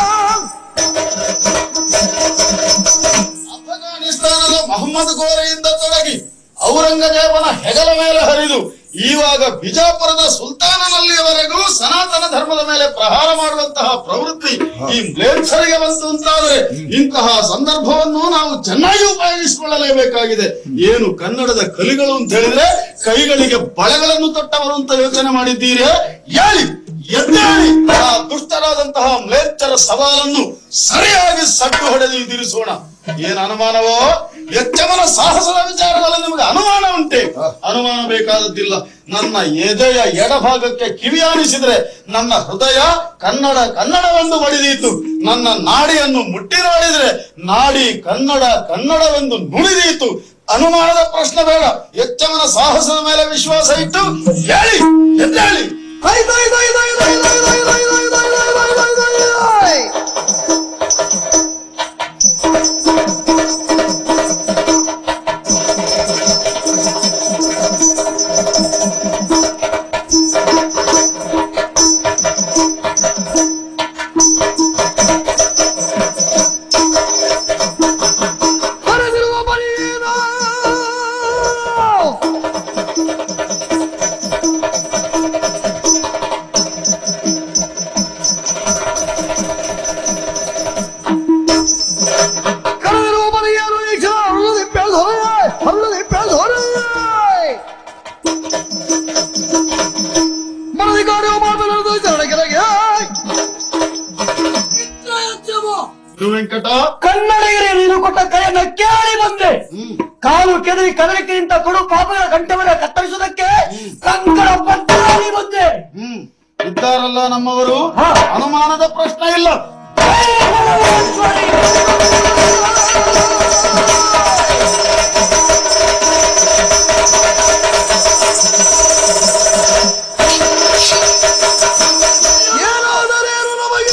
ಅಫ್ಘಾನಿಸ್ತಾನದ ಮೊಹಮ್ಮದ್ ಗೋರೆಯಿಂದ ತೊಡಗಿ ಔರಂಗಜೇಬನ ಹೆಗಲ ಮೇಲೆ ಹರಿದು ಈವಾಗ ಬಿಜಾಪುರದ ಸುಲ್ತಾನನಲ್ಲಿಯವರೆಗೂ ಸನಾತನ ಧರ್ಮದ ಮೇಲೆ ಪ್ರಹಾರ ಮಾಡುವಂತಹ ಪ್ರವೃತ್ತಿ ಈ ಮ್ಲೇಚ್ಛರಿಗೆ ಬಂತು ಅಂತಾದ್ರೆ ಇಂತಹ ಸಂದರ್ಭವನ್ನು ನಾವು ಚೆನ್ನಾಗಿ ಉಪಯೋಗಿಸಿಕೊಳ್ಳಲೇಬೇಕಾಗಿದೆ ಏನು ಕನ್ನಡದ ಕಲಿಗಳು ಅಂತ ಹೇಳಿದ್ರೆ ಕೈಗಳಿಗೆ ಬಳೆಗಳನ್ನು ತೊಟ್ಟವರು ಅಂತ ಯೋಚನೆ ಮಾಡಿದ್ದೀರಿ ಹೇಳಿ ಎದ್ದೇಳಿ ಆ ದುಷ್ಟರಾದಂತಹ ಮ್ಲೇಚ್ಛರ ಸವಾಲನ್ನು ಸರಿಯಾಗಿ ಸಟ್ಟು ಹೊಡೆದು ಎದುರಿಸೋಣ ಏನ್ ಅನುಮಾನವೋ ಎಚ್ಚಮನ ಸಾಹಸದ ವಿಚಾರದಲ್ಲಿ ನಿಮಗೆ ಅನುಮಾನ ಉಂಟೆ ಅನುಮಾನ ಬೇಕಾದದ್ದಿಲ್ಲ ನನ್ನ ಎದೆಯ ಎಡಭಾಗಕ್ಕೆ ಕಿವಿಯಾನಿಸಿದ್ರೆ ನನ್ನ ಹೃದಯ ಕನ್ನಡ ಕನ್ನಡವೆಂದು ಬಡಿದೀತು ನನ್ನ ನಾಡಿಯನ್ನು ಮುಟ್ಟಿ ನೋಡಿದ್ರೆ ನಾಡಿ ಕನ್ನಡ ಕನ್ನಡವೆಂದು ನುಡಿದೀತು ಅನುಮಾನದ ಪ್ರಶ್ನೆ ಬೇಡ ಎಚ್ಚಮನ ಸಾಹಸದ ಮೇಲೆ ವಿಶ್ವಾಸ ಇಟ್ಟು ಹೇಳಿ ಎದ್ದೇಳಿ ಹೈ, ಹೈ, ಹೈ, ಹೈ, ಹೈ, ಹೈ, ಹೈ, ಹೈ, ಹೈ, ಹೈ, ಹೈ, ಹೈ, ಹೈ, ಹೈ, ಹೈ. ಹರಿದಿರುವ ಬಲಿಯೇನೋ. ಕರೆದಿರುವ ಬಲಿಯೇನೋ ಈ ಕ್ಷಣ ಹರಳದಿ ಬೆಳೆದೊರೆ, ಹರಳದಿ ಬೆಳೆದೊರೆ. ಮನದಿ ಕಾರ್ಯ ಮಾಡಬಾರದು ಜನಗೆರೆಗೆ. ಗುರು ವೆಂಕಟ ಕನ್ನಡಿಗರೇ ನೀನು ಕೊಟ್ಟ ಕೈಯನ್ನ ಕೇಳಿ ಬಂದೆ ಕಾಲು ಕೆದರಿ ಕದಲಿಕೆ ನಿಂತ ಕೊಡು ಪಾಪಗಳ ಕಂಠವನ್ನ ಕತ್ತರಿಸುವುದಕ್ಕೆ ಕಂಕಣ ಬದ್ಧರಾಗಿ ಬಂದೆ ಹ್ಮ್ ಇದ್ದಾರಲ್ಲ ನಮ್ಮವರು ಹಾ. ಅನುಮಾನದ ಪ್ರಶ್ನೆ ಇಲ್ಲ ಏನಾದರೇನು ನಮಗೆ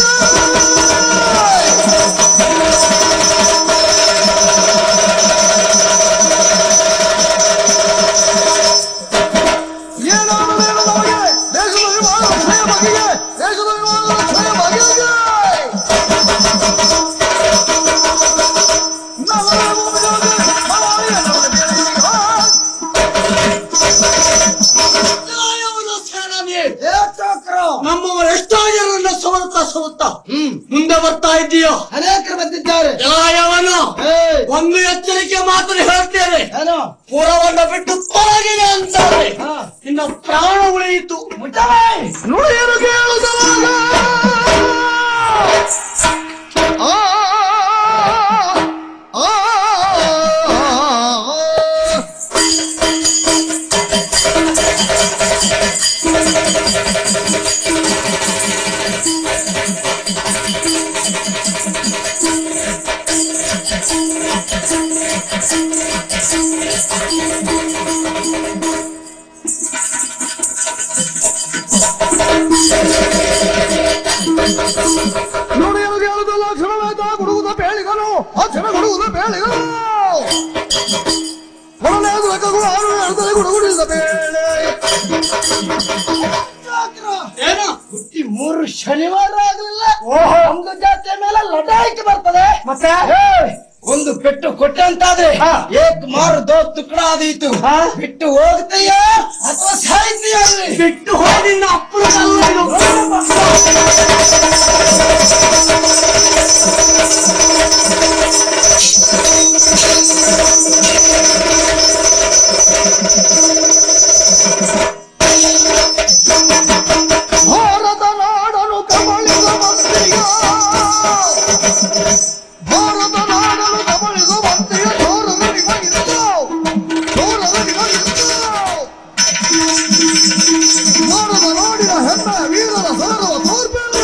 ಏನಾದರೇನು ನಮಗೆ ದೇಶದ ವಿಮಾನದ ಕ್ಷಯ ಬಗೆಗೆ ದೇಶದ ವಿಮಾನದ ಕ್ಷಯ ಬಗೆಗೆ ನವರ ಭೂಮಿಗಳಿಗೆ ನವಾರಿಯ ನವರ ಬೇರೆಗೆ. ನಮ್ಮವರು ಎಷ್ಟೋ ಜನರನ್ನ ಸೋಲ್ತಾ ಸೋಲ್ತಾ ಮುಂದೆ ಬರ್ತಾ ಇದ್ದೀಯೋ ಅನೇಕರು ಬಂದಿದ್ದಾರೆ ಜಲಾಯವನ್ನು ಏಯ್, ಒಂದು ಎಚ್ಚರಿಕೆ ಮಾತ್ರ ಹೇಳ್ತೇನೆ ಏನು ಪುರವನ್ನ ಬಿಟ್ಟು ತೊಲಗಿದೆ ಅಂತಾರೆ ಹಾ. ಇನ್ನ ಪ್ರಾಣ ಉಳಿಯಿತು ಮುಟ್ಟವೇ ನುಡಿಯಲು ಕೇಳುತ್ತವಾಗ ಆ, ಆ, ನುಡಿಯಲು ಕೇಳುವುದಲ್ಲ ಕ್ಷಣವೇದ ಗುಡುಗುದ ಬೇಳಿಗನು ಆ ಕ್ಷಣ ಗುಡುಗುದ ಬೇಳಿಗನು ಹೊರಲೇದು ಲೆಕ್ಕಗಳು ಆರು ಹೇಳ್ತಾರೆ ಗುಡುಗುಡಿದ ಬೇಳೆ ಏನು ಈ ಮೂರು ಶನಿವಾರ ಆಗ್ಲಿಲ್ಲ ಒಂದು ಜಾತಿಯ ಮೇಲೆ ಲಡಾಯಿಕೆ ಬರ್ತದೆ ಮತ್ತೆ ಏಯ್, ಒಂದು ಪೆಟ್ಟು ಕೊಟ್ಟೆ ಅಂತಾದ್ರೆ ಏಕ್ ಮಾರು ದೋ ತುಕಡ ಆದೀತು ಬಿಟ್ಟು ಹೋಗ್ತೀಯ ಅಥವಾ ಸಾಯ್ತೀಯ ಅಲ್ಲಿ? ಬಿಟ್ಟು ಹೋದಿನ್ನ ಅಪ್ಪುರದಲ್ಲ ಇದು. ಭಾರತ ನಾಡನು ಕಬಳಿದ ಮಂತ್ರಿಯ ಭಾರತ ನಾಡನು ಕಬಳಿದ ಮಂತ್ರಿಯ ಚೋರದ ನಿಮಗಿತ್ತು ಚೋರದ ನಿಮಗಿತ್ತು ಭಾರತ ನಾಡಿನ ಹೆಮ್ಮೆ ವೀರರ ಸರವ ತೋರ್ಬೇರು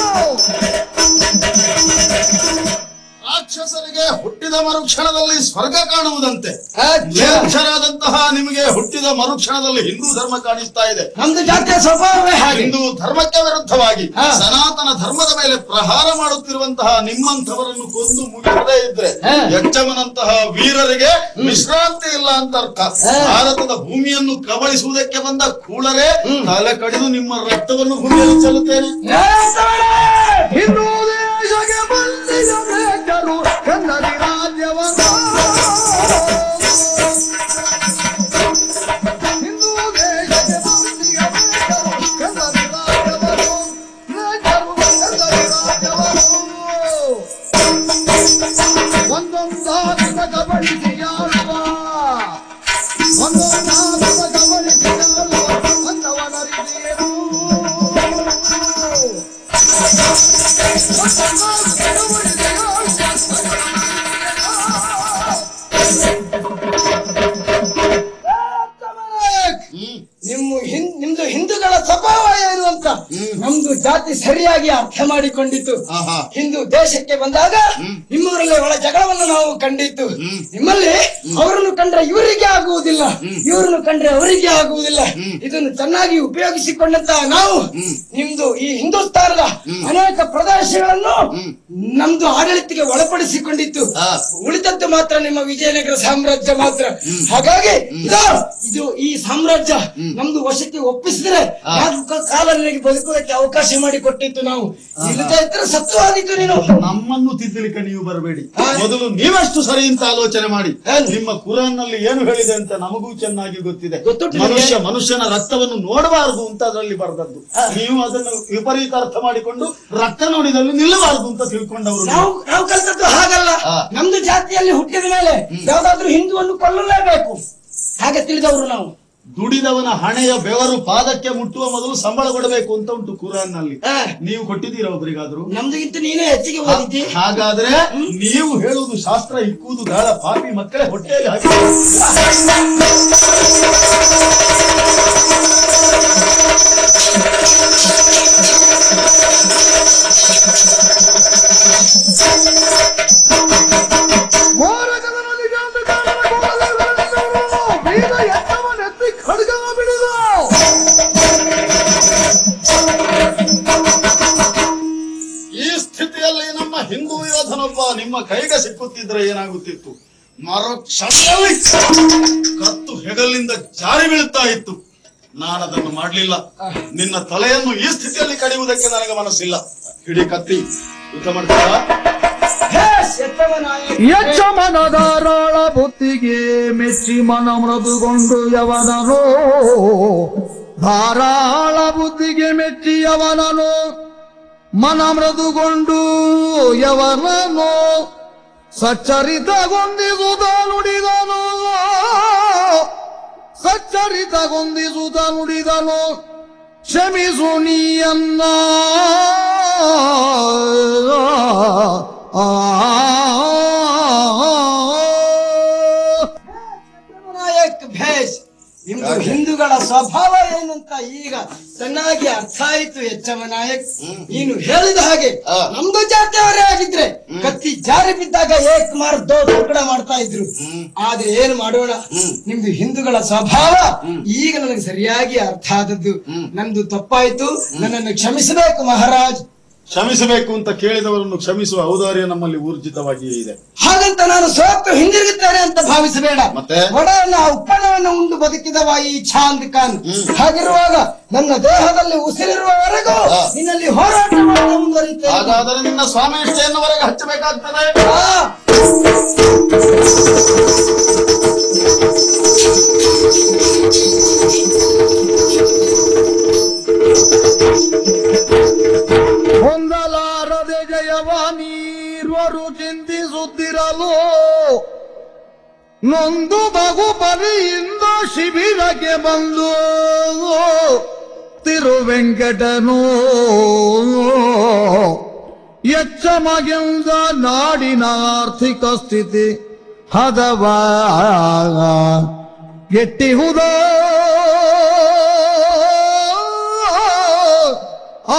ರಾಕ್ಷಸರಿಗೆ ಹುಟ್ಟಿದ ಮರುಕ್ಷಣದಲ್ಲಿ ಸ್ವರ್ಗ ಕಾಣುವುದಂತೆ ಲೇಖರಾದಂತಹ ನಿಮಗೆ ಹುಟ್ಟಿದ ಮರುಕ್ಷಣದಲ್ಲಿ ಹಿಂದೂ ಧರ್ಮ ಕಾಣಿಸ್ತಾ ಇದೆ ನಮ್ದು ಜಾತಿಯ ಸ್ವಭಾವವೇ ಹಾಗೆ ಹಿಂದೂ ಧರ್ಮಕ್ಕೆ ವಿರುದ್ಧವಾಗಿ ಹಾ. ಸನಾತನ ಧರ್ಮದ ಮೇಲೆ ಪ್ರಹಾರ ಮಾಡುತ್ತಿರುವಂತಹ ನಿಮ್ಮಂಥವರನ್ನು ಕೊಂದು ಮುಗಿಯದೇ ಇದ್ರೆ ಹಾ. ಯಜ್ಜಮನಂತಹ ವೀರರಿಗೆ ವಿಶ್ರಾಂತಿ ಇಲ್ಲ ಅಂತ ಅರ್ಥ ಹಾ. ಭಾರತದ ಭೂಮಿಯನ್ನು ಕಬಳಿಸುವುದಕ್ಕೆ ಬಂದ ಕೂಳರೆ ತಲೆ ಕಡಿದು ನಿಮ್ಮ ರಕ್ತವನ್ನು ಭೂಮಿಯಲ್ಲಿ ಚೆಲ್ಲುತ್ತೇನೆ ಹಿಂದೂ ದೇಶಕ್ಕೆ ಬಂದಿದ ಬೇಕರು ಕನ್ನಡಿ ರಾಜ್ಯವನ್ನ ಹಿಂದೂ ದೇಶಕ್ಕೆ ಬಂದಿದ ಬೇಕರು ಕನ್ನಡಿ ರಾಜ್ಯವನ್ನು ಬೇಕರು ಕನ್ನಡಿ ರಾಜ್ಯವನ್ನು ಒಂದೊಂದಾದ ಕಬಳಿಸಿ ಆಳುವ ಒಂದೊಂದಾದ ಕಬಳಿಸಿ ಆಳುವ ಅಂದವನರಿದೇನು ಹಿಂ- ನಿಮ್ದು ಹಿಂದೂಗಳ ಸ್ವಭಾವ ಏನು ಅಂತ ನಮ್ದು ಜಾತಿ ಸರಿಯಾಗಿ ಅರ್ಥ ಮಾಡಿಕೊಂಡಿತ್ತು ಆಹಾ. ಹಿಂದೂ ದೇಶಕ್ಕೆ ಬಂದಾಗ ನಿಮ್ಮೂರಲ್ಲಿ ಒಳ ಜಗಳವನ್ನು ನಾವು ಕಂಡಿತ್ತು ನಿಮ್ಮಲ್ಲಿ ಅವರನ್ನು ಕಂಡ್ರೆ ಇವರಿಗೆ ಆಗುವುದಿಲ್ಲ ಇವರನ್ನು ಕಂಡ್ರೆ ಅವರಿಗೆ ಆಗುವುದಿಲ್ಲ ಇದನ್ನು ಚೆನ್ನಾಗಿ ಉಪಯೋಗಿಸಿಕೊಂಡಂತ ನಾವು ನಿಮ್ದು ಈ ಹಿಂದೂಸ್ತಾನದ ಅನೇಕ ಪ್ರದೇಶಗಳನ್ನು ನಮ್ದು ಆಡಳಿತಕ್ಕೆ ಒಳಪಡಿಸಿಕೊಂಡಿತ್ತು ಹಾ. ಉಳಿದದ್ದು ಮಾತ್ರ ನಿಮ್ಮ ವಿಜಯನಗರ ಸಾಮ್ರಾಜ್ಯ ಮಾತ್ರ ಹಾಗಾಗಿ ಇದು ಇದು ಈ ಸಾಮ್ರಾಜ್ಯ ನಮ್ದು ವಶಕ್ಕೆ ಒಪ್ಪಿಸಿದ್ರೆ ನಾಲ್ಕು ಕಾಲ ನಿನಗೆ ಬದುಕುವುದಕ್ಕೆ ಅವಕಾಶ ಮಾಡಿಕೊಟ್ಟಿತ್ತು ನಾವು ಇಲ್ಲದೆ ಇದ್ರೆ ಸತ್ವವಾದಿತ್ತು ನೀನು ನಮ್ಮನ್ನು ತಿದ್ದಲಿಕ್ಕೆ ನೀವು ಬರಬೇಡಿ ಹಾ. ಮೊದಲು ನೀವಷ್ಟು ಸರಿ ಅಂತ ಆಲೋಚನೆ ಮಾಡಿ ಏನು? ನಿಮ್ಮ ಕುರಾನ್ ನಲ್ಲಿ ಏನು ಹೇಳಿದೆ ಅಂತ ನಮಗೂ ಚೆನ್ನಾಗಿ ಗೊತ್ತಿದೆ ಗೊತ್ತುಂಟು ನಿಮಗೆ? ಮನುಷ್ಯ ಮನುಷ್ಯನ ರಕ್ತವನ್ನು ನೋಡಬಾರದು ಅಂತ ಅದರಲ್ಲಿ ಬರೆದದ್ದು ನೀವು ಅದನ್ನು ವಿಪರೀತ ಅರ್ಥ ಮಾಡಿಕೊಂಡು ರಕ್ತ ನೋಡಿದಲ್ಲಿ ನಿಲ್ಲಬಾರದು ಅಂತ ತಿಳ್ಕೊಂಡವರು ನಾವು ನಾವು ಕಲ್ತದ್ದು ಹಾಗಲ್ಲ ಹಾ. ನಮ್ದು ಜಾತಿಯಲ್ಲಿ ಹುಟ್ಟಿದ ಮೇಲೆ ಯಾವ್ದಾದ್ರು ಹಿಂದುವನ್ನು ಕೊಲ್ಲಲೇಬೇಕು ಹಾಗೆ ತಿಳಿದವರು ನಾವು ದುಡಿದವನ ಹಣೆಯ ಬೆವರು ಪಾದಕ್ಕೆ ಮುಟ್ಟುವ ಮೊದಲು ಸಂಬಳ ಕೊಡಬೇಕು ಅಂತ ಉಂಟು ಕುರಾನ್ ನಲ್ಲಿ ಹಾ. ನೀವು ಕೊಟ್ಟಿದ್ದೀರಾ ಒಬ್ರಿಗಾದ್ರು ನಮ್ದುಗಿಂತ ನೀನೇ ಹೆಚ್ಚಿಗೆ ಓದಿದ್ದಿ ಹಾಗಾದ್ರೆ ನೀವು ಹೇಳುವುದು ಶಾಸ್ತ್ರ ಇಕ್ಕುವುದು ಗಾಳ ಪಾಪಿ ಮಕ್ಕಳೇ ಹೊಟ್ಟೆಯಲ್ಲಿ ಹಾಕಿ ಮೋರಗದನಲ್ಲಿ ಜಾಂಬೆ ಕಾಣದ ಗೋಳಲೆಲ್ಲರೆಂದವರು ಬೀಗ ಎತ್ತವನೆತ್ತಿ ಖಡ್ಗವ ಬಿಡಿದ ಈ ಸ್ಥಿತಿಯಲ್ಲಿ ನಮ್ಮ ಹಿಂದೂ ಯೋಧನೊಬ್ಬ ನಿಮ್ಮ ಕೈಗೆ ಸಿಕ್ಕುತ್ತಿದ್ರೆ ಏನಾಗುತ್ತಿತ್ತು ಮರುಕ್ಷಣದಲ್ಲಿ ಕತ್ತು ಹೆಗಲಿಂದ ಜಾರಿ ಬೀಳುತ್ತಾ ಇತ್ತು ನಾನದನ್ನು ಮಾಡಲಿಲ್ಲ ನಿನ್ನ ತಲೆಯನ್ನು ಈ ಸ್ಥಿತಿಯಲ್ಲಿ ಕಡಿಯುವುದಕ್ಕೆ ನನಗೆ ಮನಸ್ಸಿಲ್ಲ ಹಿಡಿ ಕತ್ತಿ ಯುದ್ಧ ಮಾಡ್ತೀರಾ ಭೇಷ್ ಎತ್ತವ ನಾಯಕ ಯಜ್ಜಮನ ಧಾರಾಳ ಬುತ್ತಿಗೆ ಮೆಚ್ಚಿ ಮನ ಮೃದುಗೊಂಡು ಯವನನು ಧಾರಾಳ ಬುದ್ಧಿಗೆ ಮೆಚ್ಚಿ ಯವನನು ಮನ ಮೃದುಗೊಂಡು ಯವನನು ಸಚ್ಚರಿತಗೊಂದಿಸುತ್ತ ನುಡಿದನು ಸಚ್ಚರಿತಗೊಂದಿಸುತ್ತ ನುಡಿದನು ಕ್ಷಮಿಸು ನೀಯನ್ನ ನಾಯಕ್ ಭೇಷ್ ನಿಮ್ದು ಹಿಂದೂಗಳ ಸ್ವಭಾವ ಏನು ಅಂತ ಈಗ ಚೆನ್ನಾಗಿ ಅರ್ಥ ಆಯ್ತು ಎಚ್ಚಮ ನಾಯಕ್ ನೀನು ಹೇಳಿದ ಹಾಗೆ ಆ. ನಮ್ದು ಜಾತಿಯವರೇ ಆಗಿದ್ರೆ ಕತ್ತಿ ಜಾರಿ ಬಿದ್ದಾಗ ಏಕ್ ಮಾರ್ ದೋ ಟುಕಡ ಮಾಡ್ತಾ ಇದ್ರು ಆದ್ರೆ ಏನು ಮಾಡೋಣ ನಿಮ್ದು ಹಿಂದೂಗಳ ಸ್ವಭಾವ ಈಗ ನನಗೆ ಸರಿಯಾಗಿ ಅರ್ಥ ಆದದ್ದು ನಂದು ತಪ್ಪಾಯ್ತು ನನ್ನನ್ನು ಕ್ಷಮಿಸಬೇಕು ಮಹಾರಾಜ್ ಕ್ಷಮಿಸಬೇಕು ಅಂತ ಕೇಳಿದವರನ್ನು ಕ್ಷಮಿಸುವ ಔದಾರ್ಯ ನಮ್ಮಲ್ಲಿ ಊರ್ಜಿತವಾಗಿಯೇ ಇದೆ ಹಾಗಂತ ನಾನು ಸೋತು ಹಿಂದಿರುಗುತ್ತೇನೆ ಅಂತ ಭಾವಿಸಬೇಡ ಮತ್ತೆ? ಒಡೆಯನ್ನ ಉಪ್ಪನವನ್ನು ಉಂಡು ಬದುಕಿದವ ಈ ಚಾಂದ್ ಖಾನ್ ಹಾಗಿರುವಾಗ ನನ್ನ ದೇಹದಲ್ಲಿ ಉಸಿರಿರುವವರೆಗೂ ಹಾ. ನಿನ್ನಲ್ಲಿ ಹೋರಾಟ ಮಾಡುತ್ತಾ ಮುಂದುವರಿತೇನೆ ಹಾಗಾದರೆ ನಿನ್ನ ಸ್ವಾಮಿನಿಷ್ಠೆಯನ್ನವರೆಗೆ ಹಚ್ಚಬೇಕಾಗ್ತದೆ ಆ, ಹೊಂದಲಾರದೆ ಜಯವ ನೀರ್ವರು ಚಿಂತಿಸುತ್ತಿರಲು ನೊಂದು ಮಗು ಪರಿಯಿಂದ ಶಿಬಿರಕ್ಕೆ ಬಂದು ತಿರುವೆಂಕಟನು ಎಚ್ಚಮಗಿಂದ ನಾಡಿನ ಆರ್ಥಿಕ ಸ್ಥಿತಿ ಹದವ ಗೆಟ್ಟಿಹುದೋ ಆ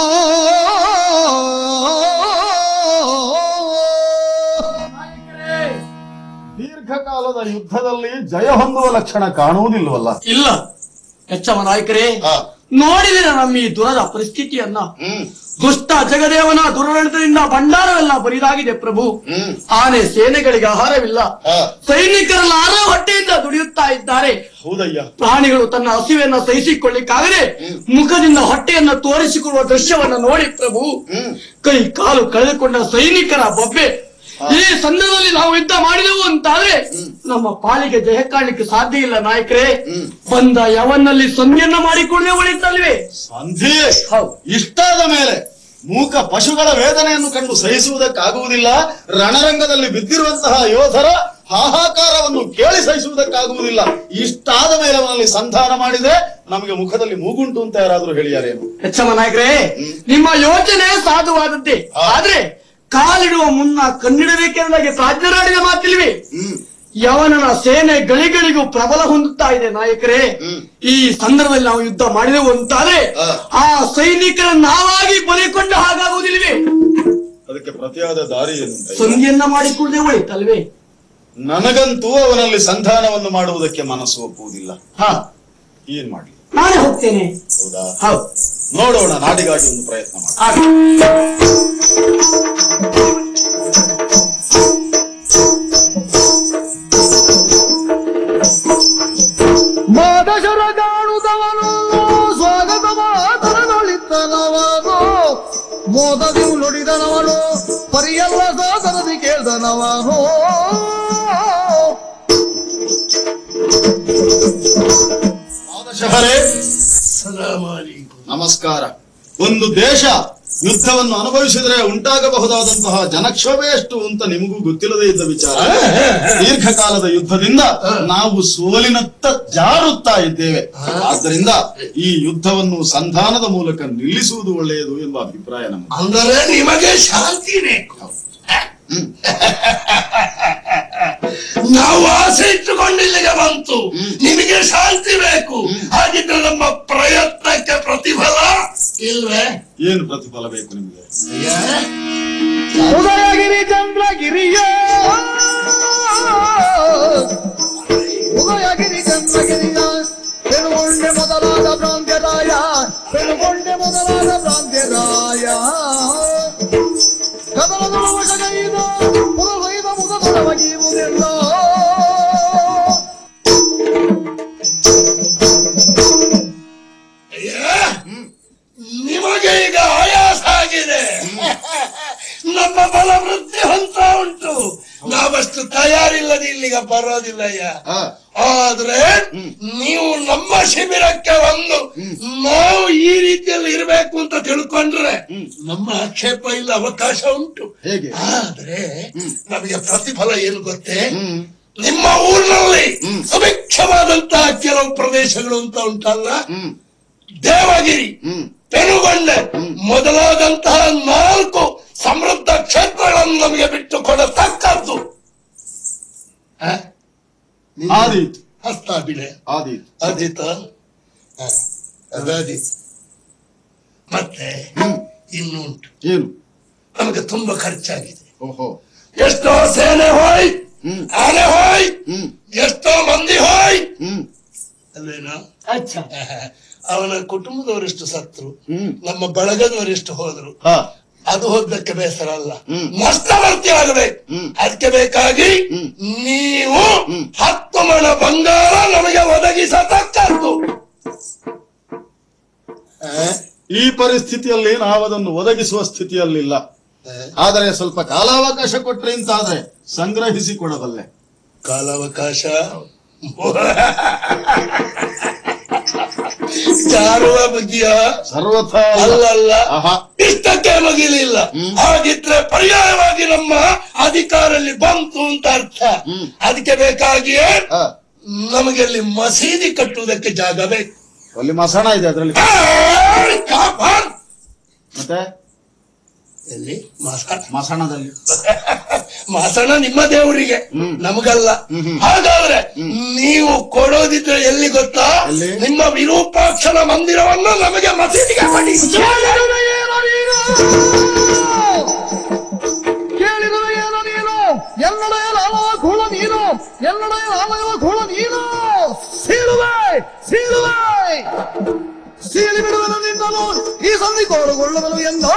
ದೀರ್ಘಕಾಲದ ಯುದ್ಧದಲ್ಲಿ ಜಯ ಹೊಂದುವ ಲಕ್ಷಣ ಕಾಣುವುದಿಲ್ವಲ್ಲ ಇಲ್ಲ ಹೆಚ್ಚವ ನಾಯಕರೇ ಹಾ. ನೋಡಿದಿರ ನಮ್ಮ ಈ ದುರದ ಪರಿಸ್ಥಿತಿಯನ್ನ ಹ್ಮ್ ದುಷ್ಟ ಜಗದೇವನ ದುರಾಡಳಿತದಿಂದ ಭಂಡಾರವೆಲ್ಲ ಬರಿದಾಗಿದೆ ಪ್ರಭು ಹ್ಮ್. ಆನೆ ಸೇನೆಗಳಿಗೆ ಆಹಾರವಿಲ್ಲ ಹಾ. ಸೈನಿಕರೆಲ್ಲ ಆರ ಹೊಟ್ಟೆಯಿಂದ ದುಡಿಯುತ್ತಾ ಇದ್ದಾರೆ ಹೌದಯ್ಯ ಪ್ರಾಣಿಗಳು ತನ್ನ ಹಸಿವೆಯನ್ನ ಸಹಿಸಿಕೊಳ್ಳಿಕ್ಕಾಗದೆ ಮುಖದಿಂದ ಹೊಟ್ಟೆಯನ್ನ ತೋರಿಸಿಕೊಳ್ಳುವ ದೃಶ್ಯವನ್ನ ನೋಡಿ ಪ್ರಭು ಹ್ಮ್. ಕೈ ಕಾಲು ಕಳೆದುಕೊಂಡ ಸೈನಿಕರ ಬೊಬ್ಬೆ ಈ ಸಂದರ್ಭದಲ್ಲಿ ನಾವು ಯುದ್ಧ ಮಾಡಿದೆವು ಅಂತಾದ್ರೆ ನಮ್ಮ ಪಾಲಿಗೆ ಜಯ ಕಾಣಲಿಕ್ಕೆ ಸಾಧ್ಯ ಇಲ್ಲ ನಾಯಕರೇ ಬಂದ ಯವನ್ನಲ್ಲಿ ಸಂಧಿಯನ್ನ ಮಾಡಿಕೊಳ್ಳೆ ಉಳಿತಲ್ವೇ ಸಂಧಿ ಹೌದು. ಇಷ್ಟಾದ ಮೇಲೆ ಮೂಕ ಪಶುಗಳ ವೇದನೆಯನ್ನು ಕಂಡು ಸಹಿಸುವುದಕ್ಕಾಗುವುದಿಲ್ಲ ರಣರಂಗದಲ್ಲಿ ಬಿದ್ದಿರುವಂತಹ ಯೋಧರ ಹಾಹಾಕಾರವನ್ನು ಕೇಳಿ ಸಹಿಸುವುದಕ್ಕಾಗುವುದಿಲ್ಲ ಇಷ್ಟಾದ ಮೇಲೆ ಅವನಲ್ಲಿ ಸಂಧಾನ ಮಾಡಿದ್ರೆ ನಮಗೆ ಮುಖದಲ್ಲಿ ಮೂಗುಂಟು ಅಂತ ಯಾರಾದ್ರೂ ಹೇಳಿಯಾರೇನು ಹೆಚ್ಚಮ್ಮ ನಾಯಕರೇ ನಿಮ್ಮ ಯೋಚನೆ ಸಾಧುವಾದದ್ದೇ ಹಾ. ಆದ್ರೆ ಕಾಲಿಡುವ ಮುನ್ನ ಕಣ್ಣಿಡಬೇಕೆಂದಾಗೆ ಪ್ರಾಜ್ಞರಾಡಿದ ಮಾತಿಲ್ವೇ ಹ್ಮ್ ಯವನನ ಸೇನೆ ಗಳಿಗಳಿಗೂ ಪ್ರಬಲ ಹೊಂದುತ್ತಾ ಇದೆ ನಾಯಕರೇ ಈ ಸಂದರ್ಭದಲ್ಲಿ ನಾವು ಯುದ್ಧ ಮಾಡಿದೆವು ಅಂತಾದ್ರೆ ಹಾ. ಆ ಸೈನಿಕರ ನಾವಾಗಿ ಬಲಿಕೊಂಡ ಹಾಗಾಗುವುದಿಲ್ವೇ ಅದಕ್ಕೆ ಪ್ರತಿಯಾದ ದಾರಿ ಏನು ಅಂತ ಇಲ್ಲ. ಸಂಧಿಯನ್ನ ಮಾಡಿಕೊಳ್ಳದೆ ಒಳಿತಲ್ವೇ ನನಗಂತೂ ಅವನಲ್ಲಿ ಸಂಧಾನವನ್ನು ಮಾಡುವುದಕ್ಕೆ ಮನಸ್ಸು ಒಪ್ಪುವುದಿಲ್ಲ ಹಾ ಏನ್ ಮಾಡ್ಲಿ ನಾನೇ ಹೋಗ್ತೇನೆ ಹೌದಾ ಹೌದು ನೋಡೋಣ ನಾಡಿಗಾಗಿ ಒಂದು ಪ್ರಯತ್ನ ಮಾಡಿ ಆಗ. ಮಾದಶರ ಕಾಣುತ್ತವನು ಸ್ವಾಗತ ಮಾತನೊಳಿತನವನು ಮೋದದಿ ನುಡಿದನವನು ಪರಿಯಲ್ಲ ಸಾಧನದಿ ಕೇಳ್ದನವನು ಮಾದಶಹರೇ ನಮಸ್ಕಾರ ಒಂದು ದೇಶ ಯುದ್ಧವನ್ನು ಅನುಭವಿಸಿದರೆ ಉಂಟಾಗಬಹುದಾದಂತಹ ಜನಕ್ಷೋಭೆ ಎಷ್ಟು ಅಂತ ನಿಮಗೂ ಗೊತ್ತಿಲ್ಲದೇ ಇದ್ದ ವಿಚಾರ ದೀರ್ಘಕಾಲದ ಯುದ್ಧದಿಂದ ನಾವು ಸೋಲಿನತ್ತ ಜಾರುತ್ತಾ ಇದ್ದೇವೆ ಆದ್ದರಿಂದ ಈ ಯುದ್ಧವನ್ನು ಸಂಧಾನದ ಮೂಲಕ ನಿಲ್ಲಿಸುವುದು ಒಳ್ಳೆಯದು ಎಂಬ ಅಭಿಪ್ರಾಯ ನಮ್ಮದು ಅಂದರೆ ನಿಮಗೆ ಶಾಂತಿ ಬೇಕು ನಾವು ಆಸೆ ಇಟ್ಟುಕೊಂಡು ಇಲ್ಲಿಗೆ ಬಂತು ನಿಮಗೆ ಶಾಂತಿ ಬೇಕು ಹಾಗಿದ್ರೆ ನಮ್ಮ ಪ್ರಯತ್ನಕ್ಕೆ ಪ್ರತಿಫಲ ಇಲ್ವೇ ಏನು ಪ್ರತಿಫಲ ಬೇಕು ನಿಮಗೆ ಉದಯಗಿರಿ ಚಂದ್ರಗಿರಿಯ ಉದಯಗಿರಿ ಚಂದ್ರಗಿರಿಯ ಪೆರುಗೊಂಡೆ ಮೊದಲಾದ ಪ್ರಾಂತ್ಯರಾಯ ಪೆರುಗೊಂಡೆ ಮೊದಲಾದ ಪ್ರಾಂತ್ಯರಾಯ ಕದಲದೊಳ ವಶಗೈದ ಪುರವೈದ ಮುದದೊಳವಗಿಯುವುದೆಲ್ಲ ಅಯ್ಯ, ನಿಮಗೆ ಈಗ ಆಯಾಸ ಆಗಿದೆ ನಮ್ಮ ಬಲ ವೃದ್ಧಿ ಹೊಂತ ಉಂಟು ನಾವಷ್ಟು ತಯಾರಿಲ್ಲದೆ ಇಲ್ಲಿಗೆ ಬರೋದಿಲ್ಲಯ್ಯ ಆ, ಆದ್ರೆ ನೀವು ನಮ್ಮ ಶಿಬಿರಕ್ಕೆ ಬಂದು ನಾವು ಈ ರೀತಿಯಲ್ಲಿ ಇರಬೇಕು ಅಂತ ತಿಳ್ಕೊಂಡ್ರೆ ನಮ್ಮ ಆಕ್ಷೇಪ ಇಲ್ಲ ಅವಕಾಶ ಉಂಟು ಹೇಗೆ? ಆದ್ರೆ ನಮಗೆ ಪ್ರತಿಫಲ ಏನು ಗೊತ್ತೇ ನಿಮ್ಮ ಊರಿನಲ್ಲಿ ಸುಭಿಕ್ಷವಾದಂತಹ ಕೆಲವು ಪ್ರದೇಶಗಳು ಅಂತ ಉಂಟಲ್ಲ ಹ್ಮ್ ದೇವಗಿರಿ ಹ್ಮ್ ಪೆನುಗೊಂಡೆ ಮೊದಲಾದಂತಹ ನಾಲ್ಕು ಸಮೃದ್ಧ ಕ್ಷೇತ್ರಗಳನ್ನು ನಮಗೆ ಬಿಟ್ಟು ಕೊಡತಕ್ಕದ್ದು ಆ? ನಿನ್ನ ಆದೀತು ಹಸ್ತಾಭಿನಯ ಆದೀತು ಅದಿತ ಅದಾದೀತು ಮತ್ತೆ ಇನ್ನು ಉಂಟು ಏನು ನಮಗೆ ತುಂಬಾ ಖರ್ಚಾಗಿದೆ ಓಹೋ ಎಷ್ಟೋ ಸೇನೆ ಹೋಯ್ ಹ್ಮ್. ಆನೆ ಹೋಯ್ ಹ್ಮ್ ಎಷ್ಟೋ ಮಂದಿ ಹೋಯ್ ಹ್ಮ್ ಅಲ್ವೇನೋ ಅಚ್ಚ ಅವನ ಕುಟುಂಬದವರೆಷ್ಟು ಸತ್ರು ಹ್ಮ್ ನಮ್ಮ ಬಳಗದವರೆಷ್ಟು ಹೋದ್ರು ಹಾ ಅದು ಹೋದ್ದಕ್ಕೆ ಬೇಸರ ಅಲ್ಲ ಹ್ಮ್. ನಷ್ಟವರ್ತಿ ಆಗಬೇಕು ಹ್ಮ್. ಅದಕ್ಕೆ ಬೇಕಾಗಿ ಹ್ಮ್. ನೀವು ಹ್ಮ್. ಹತ್ತು ಮಣ ಬಂಗಾರ ನಮಗೆ ಒದಗಿಸತಕ್ಕದ್ದು ಈ ಪರಿಸ್ಥಿತಿಯಲ್ಲಿ ನಾವು ಅದನ್ನು ಒದಗಿಸುವ ಸ್ಥಿತಿಯಲ್ಲಿಲ್ಲ ಆದರೆ ಸ್ವಲ್ಪ ಕಾಲಾವಕಾಶ ಕೊಟ್ರೆ ಇಂತಾದ್ರೆ ಸಂಗ್ರಹಿಸಿ ಕೊಡಬಲ್ಲೆ ಕಾಲಾವಕಾಶ ಜಾರುವ ಬಗೆಯ ಸರ್ವಥಾ ಅಲ್ಲಲ್ಲ ಆಹಾ ಇಷ್ಟಕ್ಕೆ ಮಗಿಲಿಲ್ಲ ಹಾಗಿದ್ರೆ ಪರ್ಯಾಯವಾಗಿ ನಮ್ಮ ಅಧಿಕಾರಲ್ಲಿ ಬಂತು ಅಂತ ಅರ್ಥ ಹ್ಮ್. ಅದಕ್ಕೆ ಬೇಕಾಗಿಯೇ ಆ, ನಮಗೆ ಅಲ್ಲಿ ಮಸೀದಿ ಕಟ್ಟುವುದಕ್ಕೆ ಜಾಗ ಬೇಕು ಅಲ್ಲಿ ಮಸಣ ಇದೆ ಅದರಲ್ಲಿ ಏಯ್, ಕಾಪಾಡ್! ಮತ್ತೆ ಎಲ್ಲಿ ಮಾಸಾಣ ಮಸಣದಲ್ಲಿ ಮಾಸಣ ನಿಮ್ಮ ದೇವರಿಗೆ ಹ್ಮ್. ನಮಗಲ್ಲ ಹ್ಮ್ ಹ್ಮ್. ಹಾಗಾದ್ರೆ ನೀವು ಕೊಡೋದಿದ್ರೆ ಎಲ್ಲಿ ಗೊತ್ತಾ ಎಲ್ಲಿ? ನಿಮ್ಮ ವಿರೂಪಾಕ್ಷನ ಮಂದಿರವನ್ನು ನಮಗೆ ಮಸೀದಿಗೆ ಮಾಡಿ ಕೇಳಿದರೆ ಏನೋ ನೀನು ಕೇಳಿದರೆ ಏನೋ ನೀನು ಎಲ್ಲೆಡೆಯ ಲಾಲವ ಕೂಳ ನೀನು ಎಲ್ಲೆಡೆಯ ಲಾಲವ ಕೂಳ ನೀನು ಸೀಳುವೆ ಸೀಳುವೆ ಸೀಳಿ ಬಿಡುವನು ನಿನ್ನನು ಈ ಸಂಧಿ ಕೋರುಗೊಳ್ಳುವನು ಎಂದ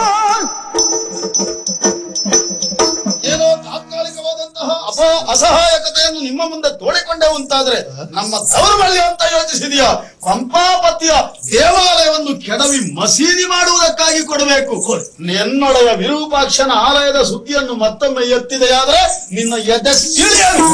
ಏನೋ ತಾತ್ಕಾಲಿಕವಾದಂತಹ ಅಪ ಅಸಹಾಯಕತೆಯನ್ನು ನಿಮ್ಮ ಮುಂದೆ ತೋಡಿಕೊಂಡೆ ಅಂತಾದ್ರೆ ನಮ್ಮ ದೌರ್ಬಲ್ಯ ಅಂತ ಯೋಚಿಸಿದೆಯಾ ಪಂಪಾಪತಿಯ ದೇವಾಲಯವನ್ನು ಕೆಡವಿ ಮಸೀದಿ ಮಾಡುವುದಕ್ಕಾಗಿ ಕೊಡಬೇಕು ನಿನ್ನೊಡೆಯ ವಿರೂಪಾಕ್ಷನ ಆಲಯದ ಸುದ್ದಿಯನ್ನು ಮತ್ತೊಮ್ಮೆ ಎತ್ತಿದೆಯಾದ್ರೆ ನಿನ್ನ ಎದೆ ಸಿಡಿಯಲು